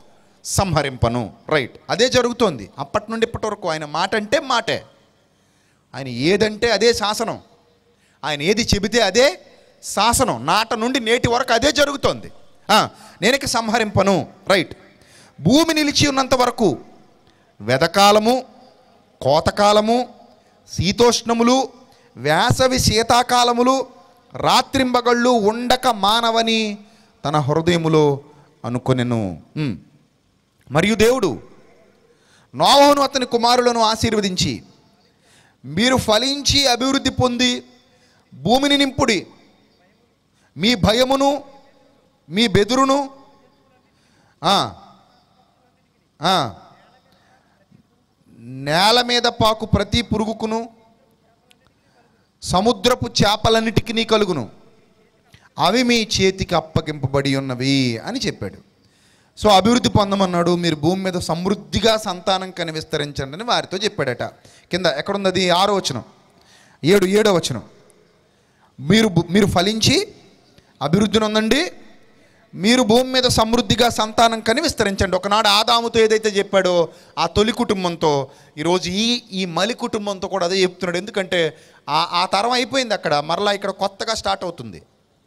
సంహరింపను రైట్ అదే జరుగుతోంది అప్పటి నుండి ఇప్పటి వరకు ఆయన మాట అంటే మాటే ఆయన ఏదంటే అదే శాసనం ఆయన ఏది చెబితే అదే శాసనం నాట నుండి నేటి వరకు అదే జరుగుతోంది ఆ, నేనిక సంహరింపను రైట్ భూమి నిలిచి ఉన్నంత వరకు వెదకాలము కోతకాలము శీతోష్ణములు వేసవి శీతాకాలములు రాత్రింబగళ్ళు ఉండక మానవని తన హృదయములో అనుకొనెను ఉమ్. మరియు దేవుడు నోవహును అతని కుమారులను ఆశీర్వదించి మీరు ఫలించి అభివృద్ధి పొంది భూమిని నింపుడి మీ భయమును మీ బెదురును ఆ, ఆ, నేల మీద పాకు ప్రతి పురుగుకును సముద్రపు చేపలన్నిటికీ కలుగును అవి మీ చేతికి అప్పగింపబడి ఉన్నవి అని చెప్పాడు సో అభివృద్ధి పొందమన్నాడు మీరు భూమి మీద సమృద్ధిగా సంతానం కని విస్తరించండి అని వారితో చెప్పాడట కింద ఎక్కడుంది అది ఆరో వచనం ఏడు ఏడో వచనం మీరు భూ- మీరు ఫలించి అభివృద్ధి నొందండి మీరు భూమి మీద సమృద్ధిగా సంతానం కని విస్తరించండి ఒకనాడు ఆదాముతో ఏదైతే చెప్పాడో ఆ తొలి కుటుంబంతో ఈరోజు ఈ ఈ మలి కుటుంబంతో కూడా అదే చెప్తున్నాడు ఎందుకంటే ఆ ఆ తరం అయిపోయింది అక్కడ మరలా ఇక్కడ కొత్తగా స్టార్ట్ అవుతుంది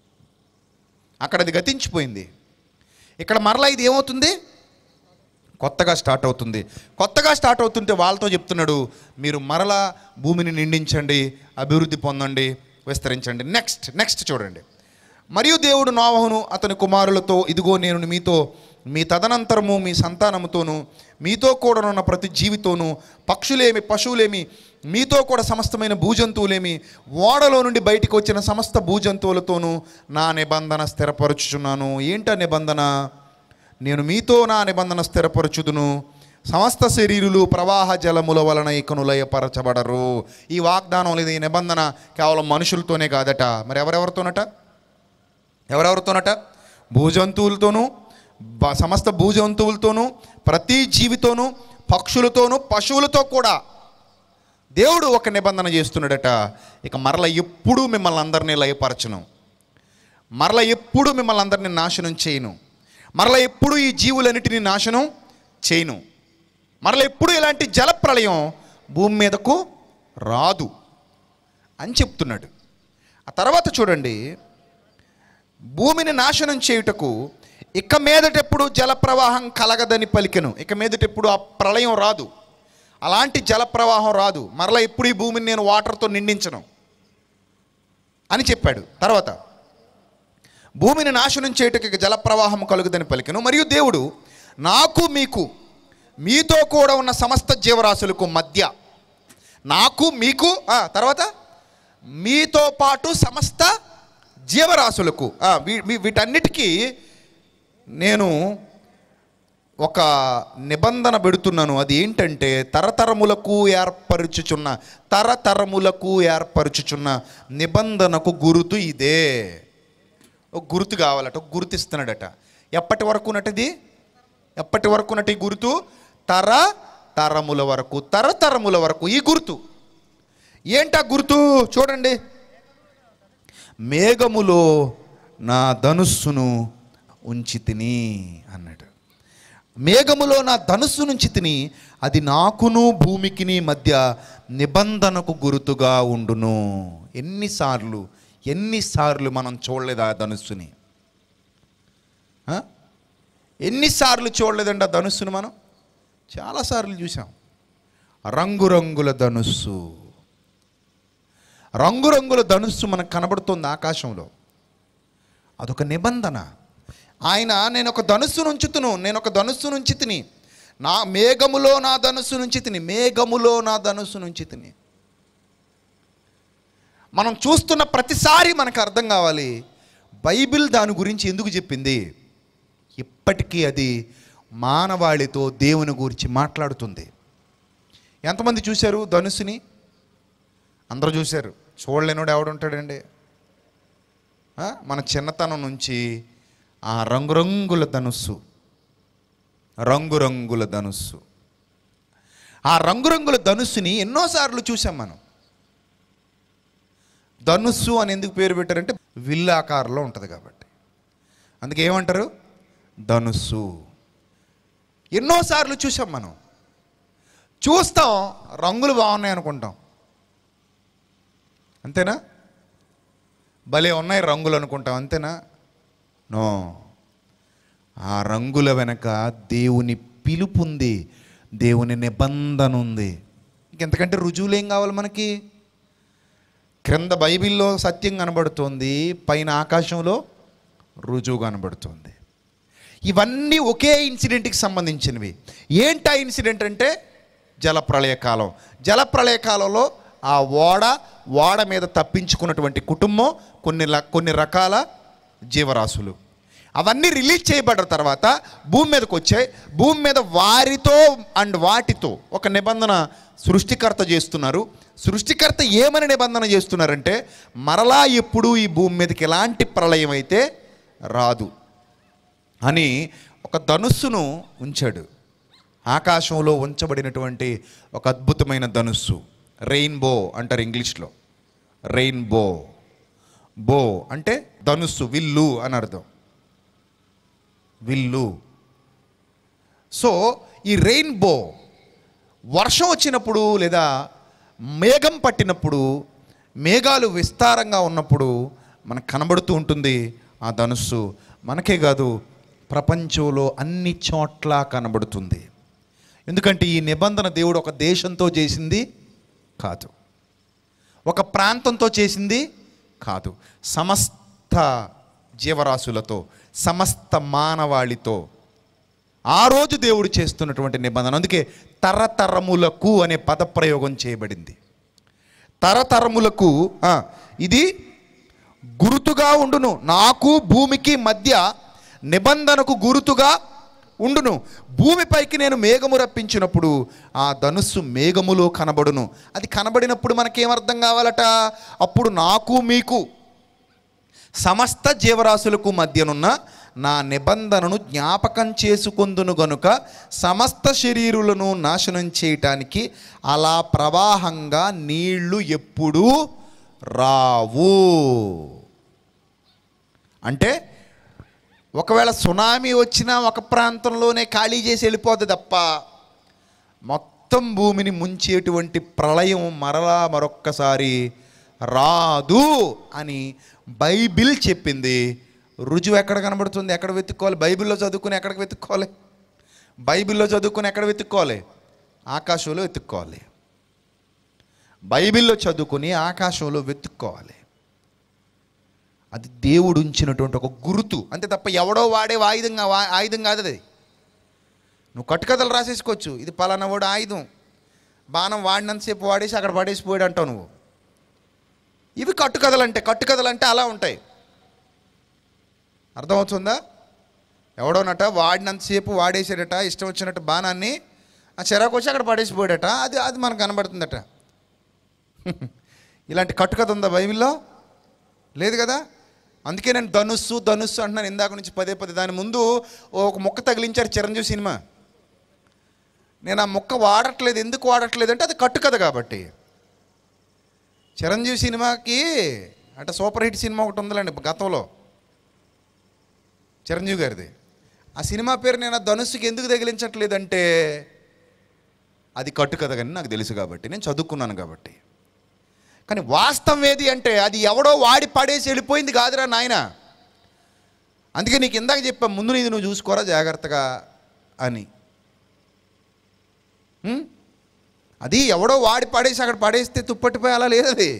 అక్కడ అది గతించిపోయింది ఇక్కడ మరలా ఇది ఏమవుతుంది కొత్తగా స్టార్ట్ అవుతుంది కొత్తగా స్టార్ట్ అవుతుంటే వాళ్ళతో చెప్తున్నాడు మీరు మరలా భూమిని నిండించండి అభివృద్ధి పొందండి విస్తరించండి నెక్స్ట్ నెక్స్ట్ చూడండి మరియు దేవుడు నోవహును అతని కుమారులతో ఇదిగో నేను మీతో మీ తదనంతరము మీ సంతానముతోను మీతో కూడా ఉన్న ప్రతి జీవితోను పక్షులేమి పశువులేమి మీతో కూడా సమస్తమైన భూజంతువులేమి ఓడలో నుండి బయటికి వచ్చిన సమస్త భూజంతువులతోనూ నా నిబంధన స్థిరపరచుచున్నాను ఏంట నిబంధన నేను మీతో నా నిబంధన స్థిరపరచుదును సమస్త శరీరులు ప్రవాహ జలముల వలన ఇకను లయపరచబడరు ఈ వాగ్దానం లేదా ఈ నిబంధన కేవలం మనుషులతోనే కాదట మరి ఎవరెవరితోనట ఎవరెవరితోనట భూజంతువులతోనూ బ- సమస్త భూజంతువులతోనూ ప్రతి జీవితోనూ పక్షులతోనూ పశువులతో కూడా దేవుడు ఒక నిబంధన చేస్తున్నాడట ఇక మరల ఎప్పుడూ మిమ్మల్ని అందరినీ లయపరచను మరల ఎప్పుడు మిమ్మల్ని అందరినీ నాశనం చేయను మరల ఎప్పుడు ఈ జీవులన్నిటిని నాశనం చేయను మరల ఎప్పుడు ఇలాంటి జలప్రళయం భూమి మీదకు రాదు అని చెప్తున్నాడు ఆ తర్వాత చూడండి భూమిని నాశనం చేయుటకు ఇక మీదటెప్పుడు జలప్రవాహం కలగదని పలికెను ఇక మీదటెప్పుడు ఆ ప్రళయం రాదు అలాంటి జలప్రవాహం రాదు మరలా ఎప్పుడు ఈ భూమిని నేను వాటర్తో నిండించను అని చెప్పాడు తర్వాత భూమిని నాశనం చేయుటకు ఇక జలప్రవాహం కలుగుదని పలికెను మరియు దేవుడు నాకు మీకు మీతో కూడా ఉన్న సమస్త జీవరాశులకు మధ్య నాకు మీకు ఆ, తర్వాత మీతో పాటు సమస్త జీవరాశులకు ఆ, వీ- వీ- వీటన్నిటికీ నేను ఒక నిబంధన పెడుతున్నాను అది ఏంటంటే తరతరములకు ఏర్పరుచుచున్న తరతరములకు ఏర్పరుచుచున్న నిబంధనకు గురుతు ఇదే ఒక గుర్తు కావాలట ఒక గుర్తు ఇస్తున్నాడట ఎప్పటి వరకు ఉన్నటిది ఎప్పటి వరకు ఉన్నటి ఈ గుర్తు తర తరముల వరకు తరతరముల వరకు ఈ గుర్తు ఏంటా గుర్తు చూడండి మేఘములో నా ధనుస్సును ఉంచి తిని అన్నాడు మేఘములో నా ధనుస్సు నుంచి తిని అది నాకును భూమికిని మధ్య నిబంధనకు గురుతుగా ఉండును ఎన్నిసార్లు ఎన్నిసార్లు మనం చూడలేదు ఆ ధనుస్సుని ఆ? ఎన్నిసార్లు చూడలేదండి ఆ ధనుస్సును మనం చాలాసార్లు చూసాం రంగురంగుల ధనుస్సు రంగురంగుల ధనుస్సు మనకు కనబడుతుంది ఆకాశంలో అదొక నిబంధన ఆయన నేను ఒక ధనుస్సు నుంచుతును నేను ఒక ధనుస్సు నుంచి తిని నా మేఘములో నా ధనుస్సు నుంచి తిని మేఘములో నా ధనుస్సు నుంచి తిని మనం చూస్తున్న ప్రతిసారి మనకు అర్థం కావాలి బైబిల్ దాని గురించి ఎందుకు చెప్పింది ఇప్పటికీ అది మానవాళితో దేవుని గురించి మాట్లాడుతుంది ఎంతమంది చూశారు ధనుస్సుని అందరూ చూశారు చూడలేనోడు ఎవడుంటాడండి ఆ? మన చిన్నతనం నుంచి ఆ రంగురంగుల ధనుస్సు రంగురంగుల ధనుస్సు ఆ రంగురంగుల ధనుస్సుని ఎన్నోసార్లు చూసాం మనం ధనుస్సు అని ఎందుకు పేరు పెట్టారంటే విల్లు ఆకారంలో ఉంటుంది కాబట్టి అందుకే ఏమంటారు ధనుస్సు ఎన్నోసార్లు చూసాం మనం చూస్తాం రంగులు బాగున్నాయి అనుకుంటాం అంతేనా భలే ఉన్నాయి రంగులు అనుకుంటాం అంతేనా నో ఆ రంగుల వెనక దేవుని పిలుపు ఉంది దేవుని నిబంధన ఉంది ఇంకెంతకంటే రుజువులు ఏం కావాలి మనకి క్రింద బైబిల్లో సత్యం కనబడుతోంది పైన ఆకాశంలో రుజువు కనబడుతుంది ఇవన్నీ ఒకే ఇన్సిడెంట్కి సంబంధించినవి ఏంటి ఆ ఇన్సిడెంట్ అంటే జలప్రళయ కాలం జలప్రళయ కాలంలో ఆ ఓడ ఓడ మీద తప్పించుకున్నటువంటి కుటుంబం కొన్ని ల- కొన్ని రకాల జీవరాశులు అవన్నీ రిలీజ్ చేయబడ్డ తర్వాత భూమి మీదకి వచ్చాయి భూమి మీద వారితో అండ్ వాటితో ఒక నిబంధన సృష్టికర్త చేస్తున్నారు సృష్టికర్త ఏమని నిబంధన చేస్తున్నారంటే మరలా ఎప్పుడు ఈ భూమి మీదకి ఎలాంటి ప్రళయం అయితే రాదు అని ఒక ధనుస్సును ఉంచాడు ఆకాశంలో ఉంచబడినటువంటి ఒక అద్భుతమైన ధనుస్సు రెయిన్బో అంటారు ఇంగ్లీష్లో రెయిన్బో బో అంటే ధనుస్సు విల్లు అని అర్థం విల్లు సో ఈ రెయిన్బో వర్షం వచ్చినప్పుడు లేదా మేఘం పట్టినప్పుడు మేఘాలు విస్తారంగా ఉన్నప్పుడు మనకు కనబడుతూ ఉంటుంది ఆ ధనుస్సు మనకే కాదు ప్రపంచంలో అన్ని చోట్ల కనబడుతుంది ఎందుకంటే ఈ నిబంధన దేవుడు ఒక దేశంతో చేసింది కాదు ఒక ప్రాంతంతో చేసింది కాదు సమస్త జీవరాశులతో సమస్త మానవాళితో ఆ రోజు దేవుడు చేస్తున్నటువంటి నిబంధన అందుకే తరతరములకు అనే పదప్రయోగం చేయబడింది తరతరములకు ఆ, ఇది గురుతుగా ఉండును నాకు భూమికి మధ్య నిబంధనకు గురుతుగా ఉండును భూమిపైకి నేను మేఘము రప్పించినప్పుడు ఆ ధనుస్సు మేఘములో కనబడును అది కనబడినప్పుడు మనకేమర్థం కావాలట అప్పుడు నాకు మీకు సమస్త జీవరాశులకు మధ్యనున్న నా నిబంధనను జ్ఞాపకం చేసుకొందును గనుక సమస్త శరీరులను నాశనం చేయటానికి అలా ప్రవాహంగా నీళ్లు ఎప్పుడూ రావు అంటే ఒకవేళ సునామీ వచ్చినా ఒక ప్రాంతంలోనే ఖాళీ చేసి వెళ్ళిపోద్ది తప్ప మొత్తం భూమిని ముంచేటువంటి ప్రళయం మరలా మరొక్కసారి రాదు అని బైబిల్ చెప్పింది రుజువు ఎక్కడ కనబడుతుంది ఎక్కడ వెతుక్కోవాలి బైబిల్లో చదువుకుని ఎక్కడికి వెతుక్కోవాలి బైబిల్లో చదువుకుని ఎక్కడ వెతుక్కోవాలి ఆకాశంలో వెతుక్కోవాలి బైబిల్లో చదువుకుని ఆకాశంలో వెతుక్కోవాలి అది దేవుడు ఉంచినటువంటి ఒక గురుతు అంతే తప్ప ఎవడో వాడే ఆయుధంగా వా- ఆయుధం కాదు అది నువ్వు కట్టుకథలు రాసేసుకోవచ్చు ఇది పలానా వాడు ఆయుధం బాణం వాడినంతసేపు వాడేసి అక్కడ పడేసిపోయాడు అంటావు నువ్వు ఇవి కట్టుకథలు అంటే కట్టుకథలు అంటే అలా ఉంటాయి అర్థమవుతుందా ఎవడోనట వాడినంతసేపు వాడేసాడట ఇష్టం వచ్చినట్టు బాణాన్ని ఆ చెరకు వచ్చి అక్కడ పడేసిపోయాడట అది అది మనకు కనబడుతుందట ఇలాంటి కట్టుకథ ఉందా బైబిల్లో లేదు కదా అందుకే నేను ధనుస్సు ధనుస్సు అంటున్నాను ఇందాక నుంచి పదే పదే దాని ముందు ఒక ముక్క తగిలించారు చిరంజీవి సినిమా నేను ఆ ముక్క వాడట్లేదు ఎందుకు వాడట్లేదు అంటే అది కట్టుకథ కాబట్టి చిరంజీవి సినిమాకి అంటే సూపర్ హిట్ సినిమా ఒకటి ఉందిలేండి గతంలో చిరంజీవి గారిది ఆ సినిమా పేరు నేను ఆ ధనుస్సుకి ఎందుకు తగిలించట్లేదంటే అది కట్టుకథ కానీ నాకు తెలుసు కాబట్టి నేను చదువుకున్నాను కాబట్టి కానీ వాస్తవం ఏది అంటే అది ఎవడో వాడి పడేసి వెళ్ళిపోయింది కాదురా నాయన అందుకే నీకు ఇందాక చెప్పా ముందు నీది నువ్వు చూసుకోరా జాగ్రత్తగా అని ఉం? అది ఎవడో వాడి పడేసి అక్కడ పడేస్తే తుప్పట్టిపోయి అలా లేదు అది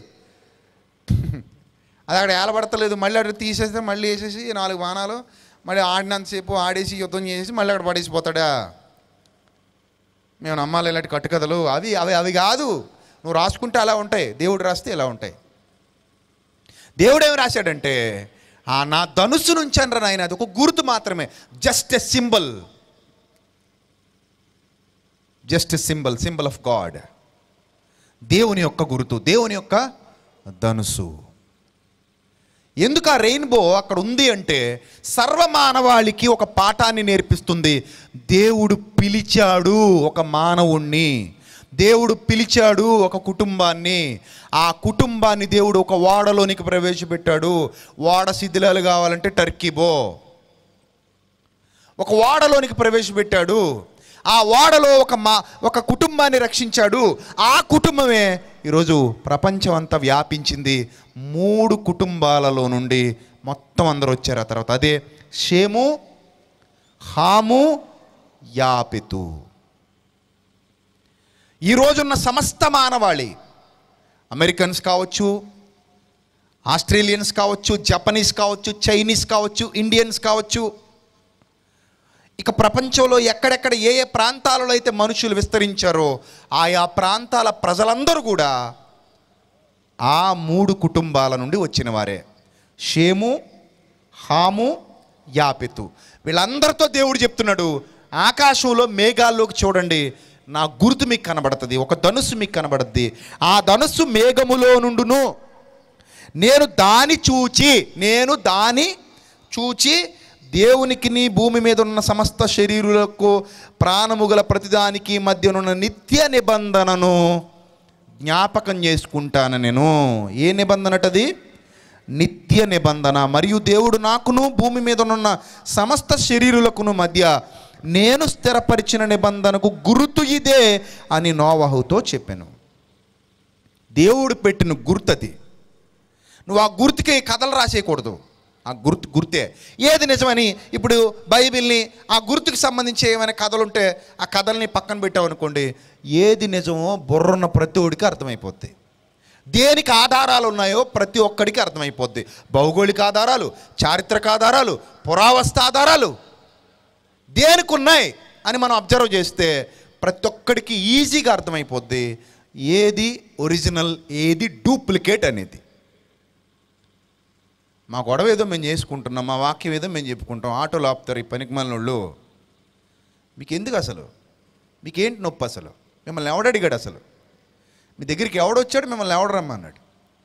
అది అక్కడ ఏలబడతలేదు మళ్ళీ అక్కడ తీసేస్తే మళ్ళీ వేసేసి నాలుగు బాణాలు మళ్ళీ ఆడినంతసేపు ఆడేసి యుద్ధం చేసి మళ్ళీ అక్కడ పడేసిపోతాడా మేము నమ్మాలి ఇలాంటి కట్టుకథలు అవి అవి అవి కాదు నువ్వు రాసుకుంటే అలా ఉంటాయి దేవుడు రాస్తే ఇలా ఉంటాయి దేవుడు ఏమి రాశాడంటే ఆ నా ధనుస్సు నుంచి అనరా నాయన అది ఒక గుర్తు మాత్రమే just a symbol just a symbol symbol of God దేవుని యొక్క గుర్తు దేవుని యొక్క ధనుసు ఎందుకు ఆ రెయిన్బో అక్కడ ఉంది అంటే సర్వమానవాళికి ఒక పాఠాన్ని నేర్పిస్తుంది దేవుడు పిలిచాడు ఒక మానవుణ్ణి దేవుడు పిలిచాడు ఒక కుటుంబాన్ని ఆ కుటుంబాన్ని దేవుడు ఒక ఓడలోనికి ప్రవేశపెట్టాడు ఓడ శిథిలాలు కావాలంటే టర్కీ బో ఒక ఓడలోనికి ప్రవేశపెట్టాడు ఆ ఓడలో ఒక మా ఒక కుటుంబాన్ని రక్షించాడు ఆ కుటుంబమే ఈరోజు ప్రపంచం అంతా వ్యాపించింది మూడు కుటుంబాలలో నుండి మొత్తం అందరూ వచ్చారు ఆ తర్వాత అదే షేము హాము యాపెతు ఈ రోజున్న సమస్త మానవాళి అమెరికన్స్ కావచ్చు ఆస్ట్రేలియన్స్ కావచ్చు జపనీస్ కావచ్చు చైనీస్ కావచ్చు ఇండియన్స్ కావచ్చు ఇక ప్రపంచంలో ఎక్కడెక్కడ ఏ ఏ ప్రాంతాలలో అయితే మనుషులు విస్తరించారో ఆయా ప్రాంతాల ప్రజలందరూ కూడా ఆ మూడు కుటుంబాల నుండి వచ్చిన వారే షేము హాము యాపెతు వీళ్ళందరితో దేవుడు చెప్తున్నాడు ఆకాశంలో మేఘాల్లోకి చూడండి నా గుర్తు మీకు కనబడుతుంది ఒక ధనుస్సు మీకు కనబడుద్ది ఆ ధనుస్సు మేఘములో నుండును నేను దాని చూచి నేను దాని చూచి దేవునికి నీ భూమి మీద ఉన్న సమస్త శరీరులకు ప్రాణము గల ప్రతిదానికి మధ్యనున్న నిత్య నిబంధనను జ్ఞాపకం చేసుకుంటాను నేను ఏ నిబంధనటది నిత్య నిబంధన మరియు దేవుడు నాకును భూమి మీద ఉన్న సమస్త శరీరులకును మధ్య నేను స్థిరపరిచిన నిబంధనకు గుర్తు ఇదే అని నోవహుతో చెప్పాను దేవుడు పెట్టిన గుర్తది నువ్వు ఆ గుర్తుకి కథలు రాసేయకూడదు ఆ గుర్తు గుర్తే ఏది నిజమని ఇప్పుడు బైబిల్ని ఆ గుర్తుకి సంబంధించి ఏమైనా కథలు ఉంటే ఆ కథల్ని పక్కన పెట్టామనుకోండి ఏది నిజమో బుర్రున్న ప్రతి ఒడికి అర్థమైపోద్ది దేనికి ఆధారాలు ఉన్నాయో ప్రతి ఒక్కడికి అర్థమైపోద్ది భౌగోళిక ఆధారాలు చారిత్రక ఆధారాలు పురావస్థ ఆధారాలు దేనికి ఉన్నాయి అని మనం అబ్జర్వ్ చేస్తే ప్రతి ఒక్కడికి ఈజీగా అర్థమైపోద్ది ఏది ఒరిజినల్ ఏది డూప్లికేట్ అనేది మా గొడవ ఏదో మేము చేసుకుంటున్నాం మా వాక్యం ఏదో మేము చెప్పుకుంటాం ఆటోలు ఆపుతారు ఈ పనికి వాళ్ళు మీకు ఎందుకు అసలు మీకేంటి నొప్పి అసలు మిమ్మల్ని ఎవడడిగాడు అసలు మీ దగ్గరికి ఎవడొచ్చాడు మిమ్మల్ని ఎవడు రమ్మన్నాడు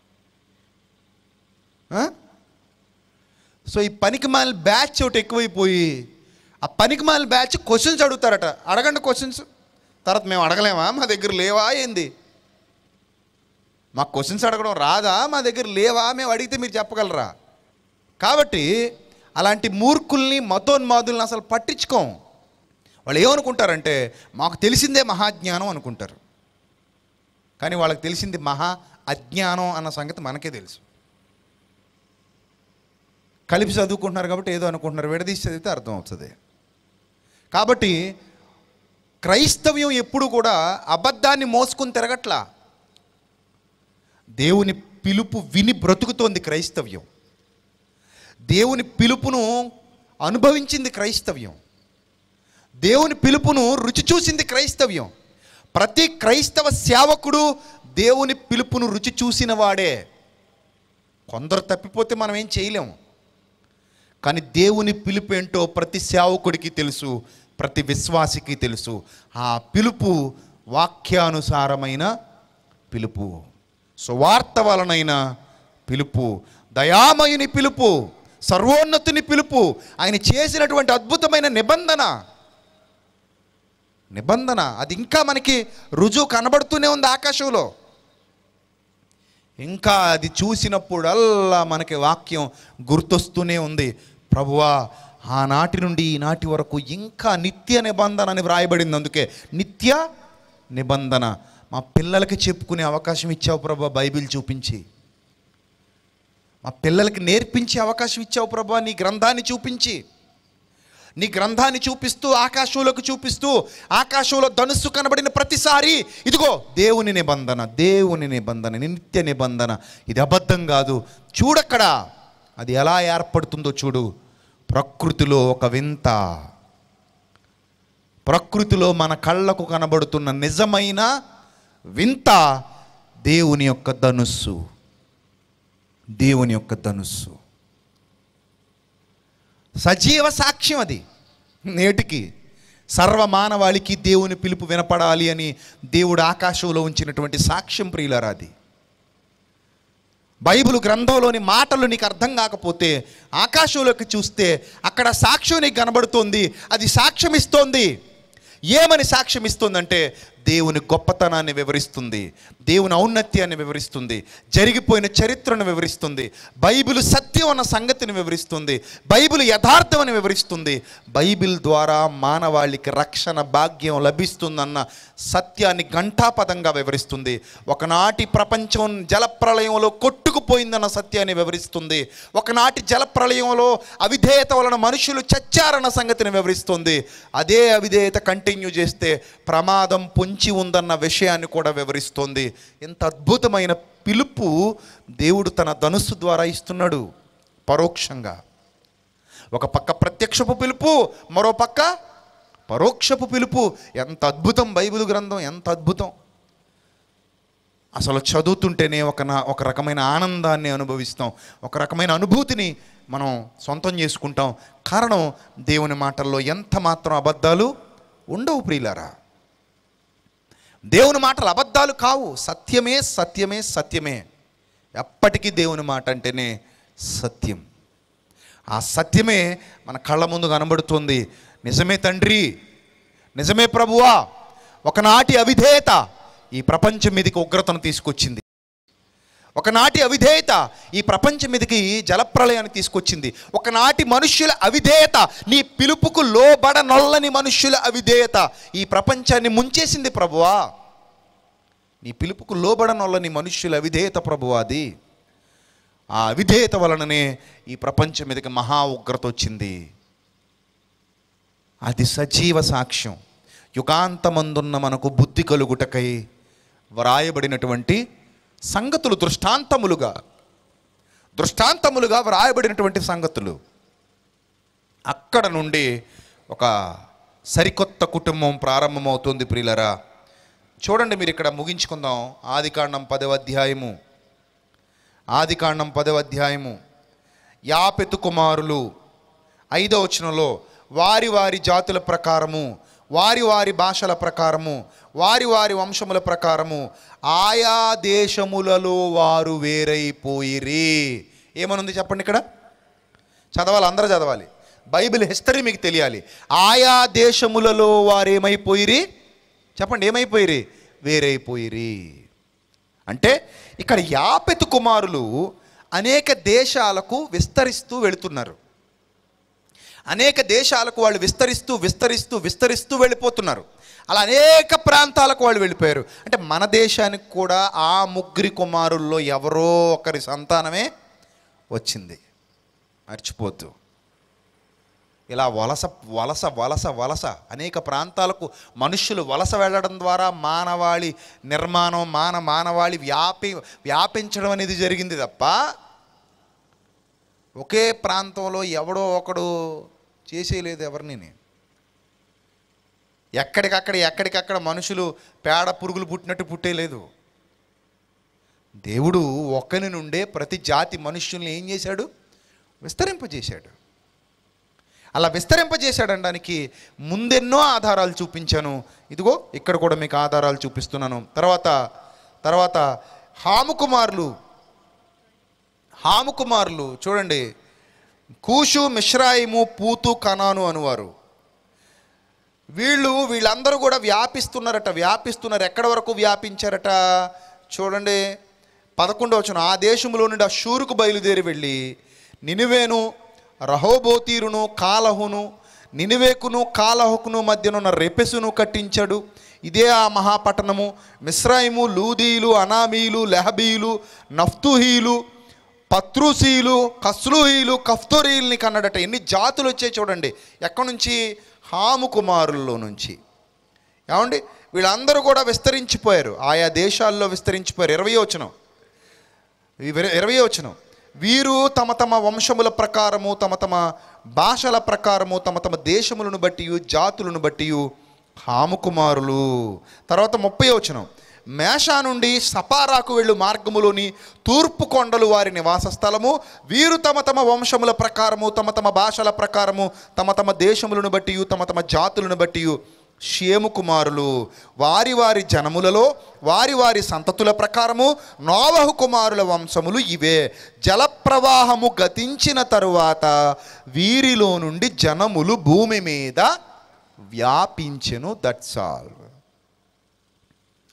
ఆ? సో ఈ పనికి మాల బ్యాచ్ ఒకటి ఎక్కువైపోయి ఆ పనికి మాల బ్యాచ్ క్వశ్చన్స్ అడుగుతారట అడగండి క్వశ్చన్స్ తర్వాత మేము అడగలేమా మా దగ్గర లేవా ఏంది మాకు క్వశ్చన్స్ అడగడం రాదా మా దగ్గర లేవా మేము అడిగితే మీరు చెప్పగలరా కాబట్టి అలాంటి మూర్ఖుల్ని మతోన్మాదుల్ని అసలు పట్టించుకోం వాళ్ళు ఏమనుకుంటారంటే మాకు తెలిసిందే మహాజ్ఞానం అనుకుంటారు కానీ వాళ్ళకి తెలిసింది మహా అజ్ఞానం అన్న సంగతి మనకే తెలుసు కలిపి చదువుకుంటున్నారు కాబట్టి ఏదో అనుకుంటున్నారు విడదీసి చదివితే అర్థం అవుతుంది కాబట్టి క్రైస్తవ్యం ఎప్పుడు కూడా అబద్ధాన్ని మోసుకుని తిరగట్లా దేవుని పిలుపు విని బ్రతుకుతోంది క్రైస్తవ్యం దేవుని పిలుపును అనుభవించింది క్రైస్తవ్యం దేవుని పిలుపును రుచి చూసింది క్రైస్తవ్యం ప్రతి క్రైస్తవ సేవకుడు దేవుని పిలుపును రుచి చూసిన వాడే కొందరు తప్పిపోతే మనం ఏం చేయలేము కానీ దేవుని పిలుపు ఏంటో ప్రతి సేవకుడికి తెలుసు ప్రతి విశ్వాసికి తెలుసు ఆ పిలుపు వాక్యానుసారమైన పిలుపు సువార్త వలనైన పిలుపు దయామయుని పిలుపు సర్వోన్నతుని పిలుపు ఆయన చేసినటువంటి అద్భుతమైన నిబంధన నిబంధన అది ఇంకా మనకి రుజువు కనబడుతూనే ఉంది ఆకాశంలో ఇంకా అది చూసినప్పుడల్లా మనకి వాక్యం గుర్తొస్తూనే ఉంది ప్రభువా ఆనాటి నుండి ఈనాటి వరకు ఇంకా నిత్య నిబంధన అని వ్రాయబడింది అందుకే నిత్య నిబంధన మా పిల్లలకి చెప్పుకునే అవకాశం ఇచ్చావు ప్రభా బైబిల్ చూపించి మా పిల్లలకి నేర్పించే అవకాశం ఇచ్చావు ప్రభా నీ గ్రంథాన్ని చూపించి నీ గ్రంథాన్ని చూపిస్తూ ఆకాశంలోకి చూపిస్తూ ఆకాశంలో ధనుస్సు కనబడిన ప్రతిసారి ఇదిగో దేవుని నిబంధన దేవుని నిబంధన నిత్య నిబంధన ఇది అబద్ధం కాదు చూడక్కడ అది ఎలా ఏర్పడుతుందో చూడు ప్రకృతిలో ఒక వింత ప్రకృతిలో మన కళ్ళకు కనబడుతున్న నిజమైన వింత దేవుని యొక్క ధనుస్సు దేవుని యొక్క ధనుస్సు సజీవ సాక్ష్యం అది నేటికి సర్వమానవాళికి దేవుని పిలుపు వినపడాలి అని దేవుడు ఆకాశంలో ఉంచినటువంటి సాక్ష్యం ప్రియులరా అది బైబిల్ గ్రంథంలోని మాటలు నీకు అర్థం కాకపోతే ఆకాశంలోకి చూస్తే అక్కడ సాక్ష్యం నీకు కనబడుతోంది అది సాక్ష్యం ఇస్తోంది ఏమని సాక్ష్యం ఇస్తుందంటే దేవుని గొప్పతనాన్ని వివరిస్తుంది దేవుని ఔన్నత్యాన్ని వివరిస్తుంది జరిగిపోయిన చరిత్రను వివరిస్తుంది బైబిల్ సత్యం అన్న సంగతిని వివరిస్తుంది బైబిల్ యథార్థం అని వివరిస్తుంది బైబిల్ ద్వారా మానవాళికి రక్షణ భాగ్యం లభిస్తుందన్న సత్యాన్ని ఘంటాపదంగా వివరిస్తుంది ఒకనాటి ప్రపంచం జలప్రలయంలో కొట్టుకుపోయిందన్న సత్యాన్ని వివరిస్తుంది ఒకనాటి జలప్రలయంలో అవిధేయత వలన మనుషులు చచ్చారన్న సంగతిని వివరిస్తుంది అదే అవిధేయత కంటిన్యూ చేస్తే ప్రమాదం పొంచి ఉందన్న విషయాన్ని కూడా వివరిస్తుంది ఎంత అద్భుతమైన పిలుపు దేవుడు తన ధనుస్సు ద్వారా ఇస్తున్నాడు పరోక్షంగా ఒక పక్క ప్రత్యక్షపు పిలుపు మరో పక్క పరోక్షపు పిలుపు ఎంత అద్భుతం బైబిల్ గ్రంథం ఎంత అద్భుతం అసలు చదువుతుంటేనే ఒక నా ఒక రకమైన ఆనందాన్ని అనుభవిస్తాం ఒక రకమైన అనుభూతిని మనం సొంతం చేసుకుంటాం కారణం దేవుని మాటల్లో ఎంత మాత్రం అబద్ధాలు ఉండవు ప్రియులారా దేవుని మాటలు అబద్ధాలు కావు సత్యమే సత్యమే సత్యమే ఎప్పటికీ దేవుని మాట అంటేనే సత్యం ఆ సత్యమే మన కళ్ళ ముందు కనబడుతుంది నిజమే తండ్రి నిజమే ప్రభువా ఒకనాటి అవిధేయత ఈ ప్రపంచం మీదకి ఉగ్రతను తీసుకొచ్చింది ఒకనాటి అవిధేయత ఈ ప్రపంచం మీదకి జలప్రలయాన్ని తీసుకొచ్చింది ఒకనాటి మనుష్యుల అవిధేయత నీ పిలుపుకు లోబడ నొల్లని మనుష్యుల అవిధేయత ఈ ప్రపంచాన్ని ముంచేసింది ప్రభువా నీ పిలుపుకు లోబడ నొల్లని మనుష్యుల అవిధేయత ప్రభువా అది ఆ అవిధేయత వలననే ఈ ప్రపంచం మీదకి మహా ఉగ్రత వచ్చింది అది సజీవ సాక్ష్యం యుగాంతమందున్న మనకు బుద్ధి కలుగుటకై వ్రాయబడినటువంటి సంగతులు దృష్టాంతములుగా దృష్టాంతములుగా వ్రాయబడినటువంటి సంగతులు అక్కడ నుండి ఒక సరికొత్త కుటుంబం ప్రారంభమవుతుంది ప్రియులరా చూడండి మీరు ఇక్కడ ముగించుకుందాం ఆదికాండం పదవ అధ్యాయము ఆదికాండం పదవ అధ్యాయము యాపెతు కుమారులు ఐదో వచనంలో వారి వారి జాతుల ప్రకారము వారి వారి భాషల ప్రకారము వారి వారి వంశముల ప్రకారము ఆయా దేశములలో వారు వేరైపోయిరి ఏమనుంది చెప్పండి ఇక్కడ చదవాలి అందరూ చదవాలి బైబిల్ హిస్టరీ మీకు తెలియాలి ఆయా దేశములలో వారు ఏమైపోయిరి చెప్పండి ఏమైపోయిరి వేరైపోయిరి అంటే ఇక్కడ యాపెతు కుమారులు అనేక దేశాలకు విస్తరిస్తూ వెళుతున్నారు అనేక దేశాలకు వాళ్ళు విస్తరిస్తూ విస్తరిస్తూ విస్తరిస్తూ వెళ్ళిపోతున్నారు అలా అనేక ప్రాంతాలకు వాళ్ళు వెళ్ళిపోయారు అంటే మన దేశానికి కూడా ఆ ముగ్గురి కుమారుల్లో ఎవరో ఒకరి సంతానమే వచ్చింది మర్చిపోద్దు ఇలా వలస వలస వలస వలస అనేక ప్రాంతాలకు మనుష్యులు వలస వెళ్ళడం ద్వారా మానవాళి నిర్మాణం మాన మానవాళి వ్యాపి వ్యాపించడం అనేది జరిగింది తప్ప ఒకే ప్రాంతంలో ఎవడో ఒకడు చేసేయలేదు ఎవరిని ఎక్కడికక్కడ ఎక్కడికక్కడ మనుషులు పేడ పురుగులు పుట్టినట్టు పుట్టేయలేదు దేవుడు ఒక్కని నుండే ప్రతి జాతి మనుష్యుల్ని ఏం చేశాడు విస్తరింపజేశాడు అలా విస్తరింపజేశాడనడానికి ముందెన్నో ఆధారాలు చూపించాను ఇదిగో ఇక్కడ కూడా మీకు ఆధారాలు చూపిస్తున్నాను తర్వాత తర్వాత హాముకుమారులు హాముకుమారులు చూడండి కూషు మిశ్రాయిము పూతు కనాను అనువారు వీళ్ళు వీళ్ళందరూ కూడా వ్యాపిస్తున్నారట వ్యాపిస్తున్నారు ఎక్కడి వరకు వ్యాపించారట చూడండి పదకొండవ వచనం ఆ దేశంలో నుండి ఆ షూరుకు బయలుదేరి వెళ్ళి నినివేను రహోబోతీరును కాలహును నినివేకును కాలహుకును మధ్యనున్న రెపెసును కట్టించాడు ఇదే ఆ మహాపట్టణము మిశ్రాయిము లూదీలు అనామీలు లెహబీలు నఫ్తుహీలు పత్రుసీలు కస్లుహీలు కఫ్తోరీల్ని కన్నాడట ఎన్ని జాతులు వచ్చాయి చూడండి ఎక్కడి నుంచి హాము కుమారుల్లో నుంచి ఏమండి వీళ్ళందరూ కూడా విస్తరించిపోయారు ఆయా దేశాల్లో విస్తరించిపోయారు ఇరవై వచనం ఇరవై వచనం వీరు తమ తమ వంశముల ప్రకారము తమ తమ భాషల ప్రకారము తమ తమ దేశములను బట్టి జాతులను బట్టి హాముకుమారులు తర్వాత ముప్పై వచనం మేషా నుండి సపారాకు వెళ్ళు మార్గములోని తూర్పు కొండలు వారి నివాస స్థలము వీరు తమ తమ వంశముల ప్రకారము తమ తమ భాషల ప్రకారము తమ తమ దేశములను బట్టి తమ తమ జాతులను బట్టి షేము కుమారులు వారి వారి జనములలో వారి వారి సంతతుల ప్రకారము నోవహు కుమారుల వంశములు ఇవే జలప్రవాహము గతించిన తరువాత వీరిలో నుండి జనములు భూమి మీద వ్యాపించెను దట్స్ ఆల్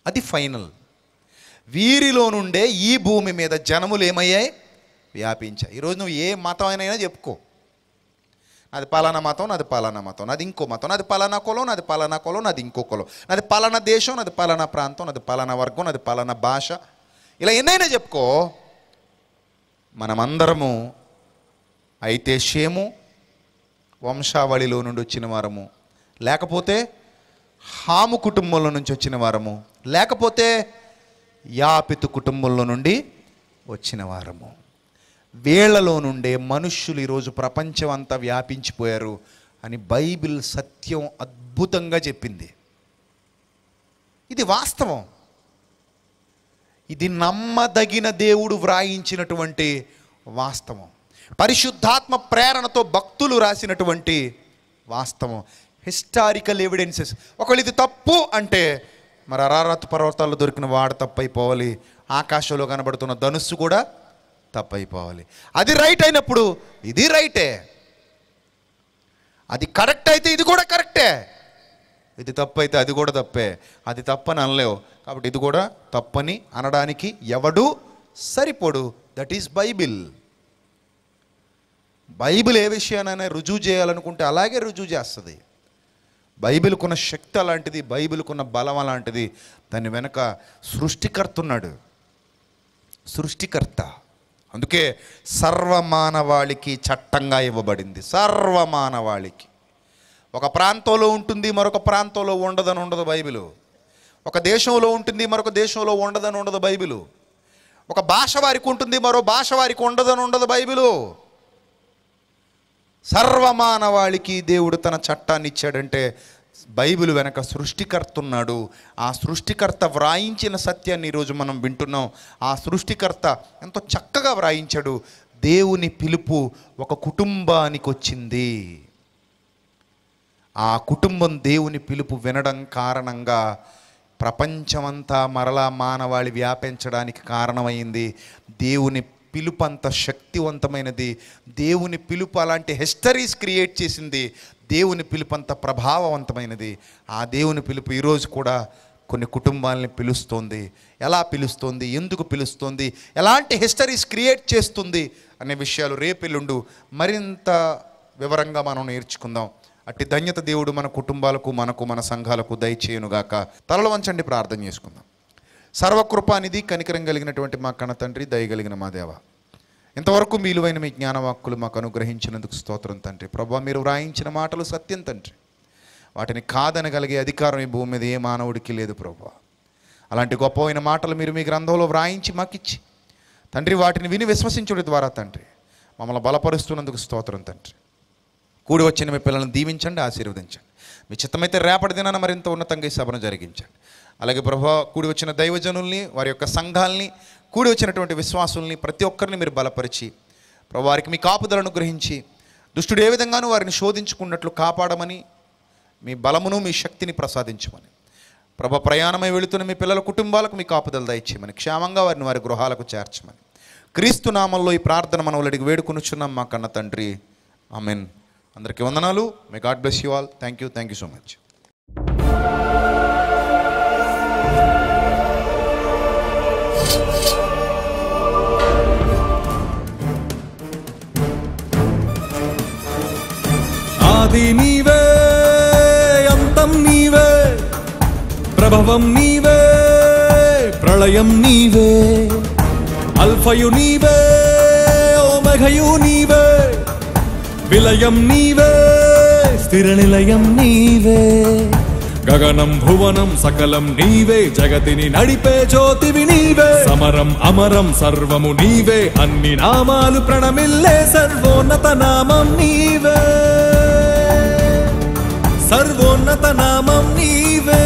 అది ఫైనల్ వీరిలో నుండే ఈ భూమి మీద జనములు ఏమయ్యాయి వ్యాపించాయి ఈరోజు నువ్వు ఏ మతం అయినా చెప్పుకో నాది పలానా మతం నాది పలానా మతం నాది ఇంకో మతం నాది పలానా కులం నాది పలానా కులం నాది ఇంకో కులం నాది పలానా దేశం నాది పలానా ప్రాంతం నాది పలానా వర్గం నాది పలానా భాష ఇలా ఎన్నైనా చెప్పుకో మనమందరము అయితే షేము వంశావళిలో నుండి వచ్చిన వారము లేకపోతే హాము కుటుంబంలో నుంచి వచ్చిన వారము లేకపోతే యాపితు కుటుంబంలో నుండి వచ్చిన వారము వీళ్లలో నుండే మనుష్యులు ఈరోజు ప్రపంచం అంతా వ్యాపించిపోయారు అని బైబిల్ సత్యం అద్భుతంగా చెప్పింది ఇది వాస్తవం ఇది నమ్మదగిన దేవుడు వ్రాయించినటువంటి వాస్తవం పరిశుద్ధాత్మ ప్రేరణతో భక్తులు రాసినటువంటి వాస్తవం హిస్టారికల్ ఎవిడెన్సెస్ ఒకవేళ ఇది తప్పు అంటే మరి అరారత్ పర్వతాల్లో దొరికిన వాడు తప్పైపోవాలి ఆకాశంలో కనబడుతున్న ధనుస్సు కూడా తప్పైపోవాలి అది రైట్ అయినప్పుడు ఇది రైటే అది కరెక్ట్ అయితే ఇది కూడా కరెక్టే ఇది తప్పు అయితే అది కూడా తప్పే అది తప్పని అనలేవు కాబట్టి ఇది కూడా తప్పని అనడానికి ఎవడు సరిపోడు దట్ ఈస్ బైబిల్ బైబిల్ ఏ విషయానైనా రుజువు చేయాలనుకుంటే అలాగే రుజువు చేస్తుంది బైబిల్కున్న శక్తి అలాంటిది బైబిల్కున్న బలం అలాంటిది దాని వెనక సృష్టికర్త ఉన్నాడు సృష్టికర్త అందుకే సర్వమానవాళికి చట్టంగా ఇవ్వబడింది సర్వమానవాళికి ఒక ప్రాంతంలో ఉంటుంది మరొక ప్రాంతంలో ఉండదని ఉండదు బైబిలు ఒక దేశంలో ఉంటుంది మరొక దేశంలో ఉండదని ఉండదు బైబిలు ఒక భాష వారికి ఉంటుంది మరో భాష వారికి ఉండదని ఉండదు బైబిలు సర్వమానవాళికి దేవుడు తన చట్టాన్ని ఇచ్చాడంటే బైబిల్ వెనక సృష్టికర్త ఉన్నాడు ఆ సృష్టికర్త వ్రాయించిన సత్యాన్ని ఈరోజు మనం వింటున్నాం ఆ సృష్టికర్త ఎంతో చక్కగా వ్రాయించాడు దేవుని పిలుపు ఒక కుటుంబానికి వచ్చింది ఆ కుటుంబం దేవుని పిలుపు వినడం కారణంగా ప్రపంచమంతా మరలా మానవాళి వ్యాపించడానికి కారణమైంది దేవుని పిలుపు అంత శక్తివంతమైనది దేవుని పిలుపు అలాంటి హిస్టరీస్ క్రియేట్ చేసింది దేవుని పిలుపు అంత ప్రభావవంతమైనది ఆ దేవుని పిలుపు ఈరోజు కూడా కొన్ని కుటుంబాలని పిలుస్తోంది ఎలా పిలుస్తోంది ఎందుకు పిలుస్తోంది ఎలాంటి హిస్టరీస్ క్రియేట్ చేస్తుంది అనే విషయాలు రేపెల్లుండు మరింత వివరంగా మనం నేర్చుకుందాం అట్టి ధన్యత దేవుడు మన కుటుంబాలకు మనకు మన సంఘాలకు దయచేయునుగాక తలలు వంచండి ప్రార్థన చేసుకుందాం సర్వకృపానిధి కనికరం కలిగినటువంటి మా కన్న తండ్రి దయగలిగిన మా దేవ ఇంతవరకు మీలువైన మీ జ్ఞానవాక్కులు మాకు అనుగ్రహించినందుకు స్తోత్రం తండ్రి ప్రభా మీరు వ్రాయించిన మాటలు సత్యం తండ్రి వాటిని కాదనగలిగే అధికారం ఈ భూమి మీద ఏ మానవుడికి లేదు ప్రభా అలాంటి గొప్పమైన మాటలు మీరు మీ గ్రంథంలో వ్రాయించి మాకిచ్చి తండ్రి వాటిని విని విశ్వసించుడి ద్వారా తండ్రి మమ్మల్ని బలపరుస్తున్నందుకు స్తోత్రం తండ్రి కూడి వచ్చిన మీ పిల్లల్ని దీవించండి ఆశీర్వదించండి మీ చిత్తమైతే రేపటి దినాన మరింత ఉన్నతంగా ఈ సభను జరిగించండి అలాగే ప్రభా కూడి వచ్చిన దైవజనుల్ని వారి యొక్క సంఘాల్ని కూడి వచ్చినటువంటి విశ్వాసుల్ని ప్రతి ఒక్కరిని మీరు బలపరిచి ప్రభు వారికి మీ కాపుదలను గ్రహించి దుష్టుడు ఏ విధంగానూ వారిని శోధించుకున్నట్లు కాపాడమని మీ బలమును మీ శక్తిని ప్రసాదించమని ప్రభ ప్రయాణమై వెళుతున్న మీ పిల్లల కుటుంబాలకు మీ కాపుదల దయచేయమని క్షేమంగా వారిని వారి గృహాలకు చేర్చమని క్రీస్తు నామంలో ఈ ప్రార్థన మనం అడిగి వేడుకొనుచున్నాం మా కన్న తండ్రి ఆమెన్ అందరికీ వందనాలు may God bless you all thank you thank you so much ఆది నీవే అంతం నీవే ప్రభవం నీవే ప్రళయం నీవే అల్ఫయు నీవే ఓమఘయు నీవే విలయం నీవే స్థిర నిలయం నీవే గగనం భువనం సకలం నీవే జగతిని నడిపే జ్యోతివి నీవే సమరం అమరం సర్వము నీవే అన్ని నామాలు ప్రణమిల్లే సర్వోన్నత నామం నీవే సర్వోన్నత నామం నీవే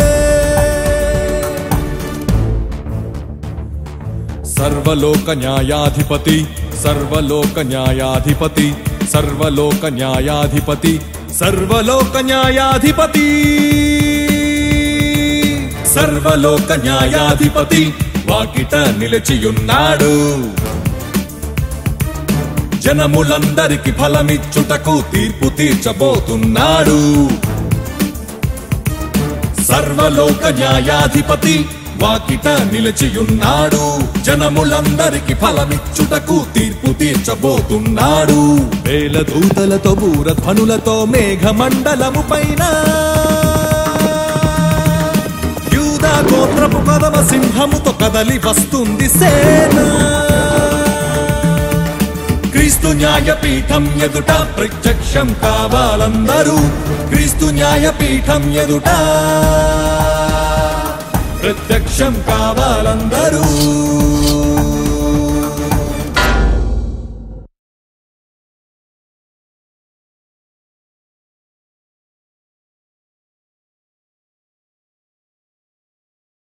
సర్వలోక న్యాయాధిపతి సర్వలోక న్యాయాధిపతి సర్వలోక న్యాయాధిపతి సర్వలోక న్యాయాధిపతి సర్వలోక న్యాయాధిపతి వాకిట నిలిచియున్నాడు జనములందరికి ఫలమిచ్చుటకు తీర్పు తీర్చబోతున్నాడు సర్వలోక న్యాయాధిపతి వాకిట నిలిచియున్నాడు జనములందరికి ఫలమిచ్చుటకు తీర్పు తీర్చబోతున్నాడు వేల దూతలతో బూరధ్వనులతో మేఘమండలము పైన యూదా గోత్రపు కదవ సింహముతో కదలి వస్తుంది సేన క్రీస్తు న్యాయపీఠం ఎదుట ప్రత్యక్షం కావాలందరూ క్రీస్తు న్యాయపీఠం ఎదుట ప్రత్యక్షం కావాలందరూ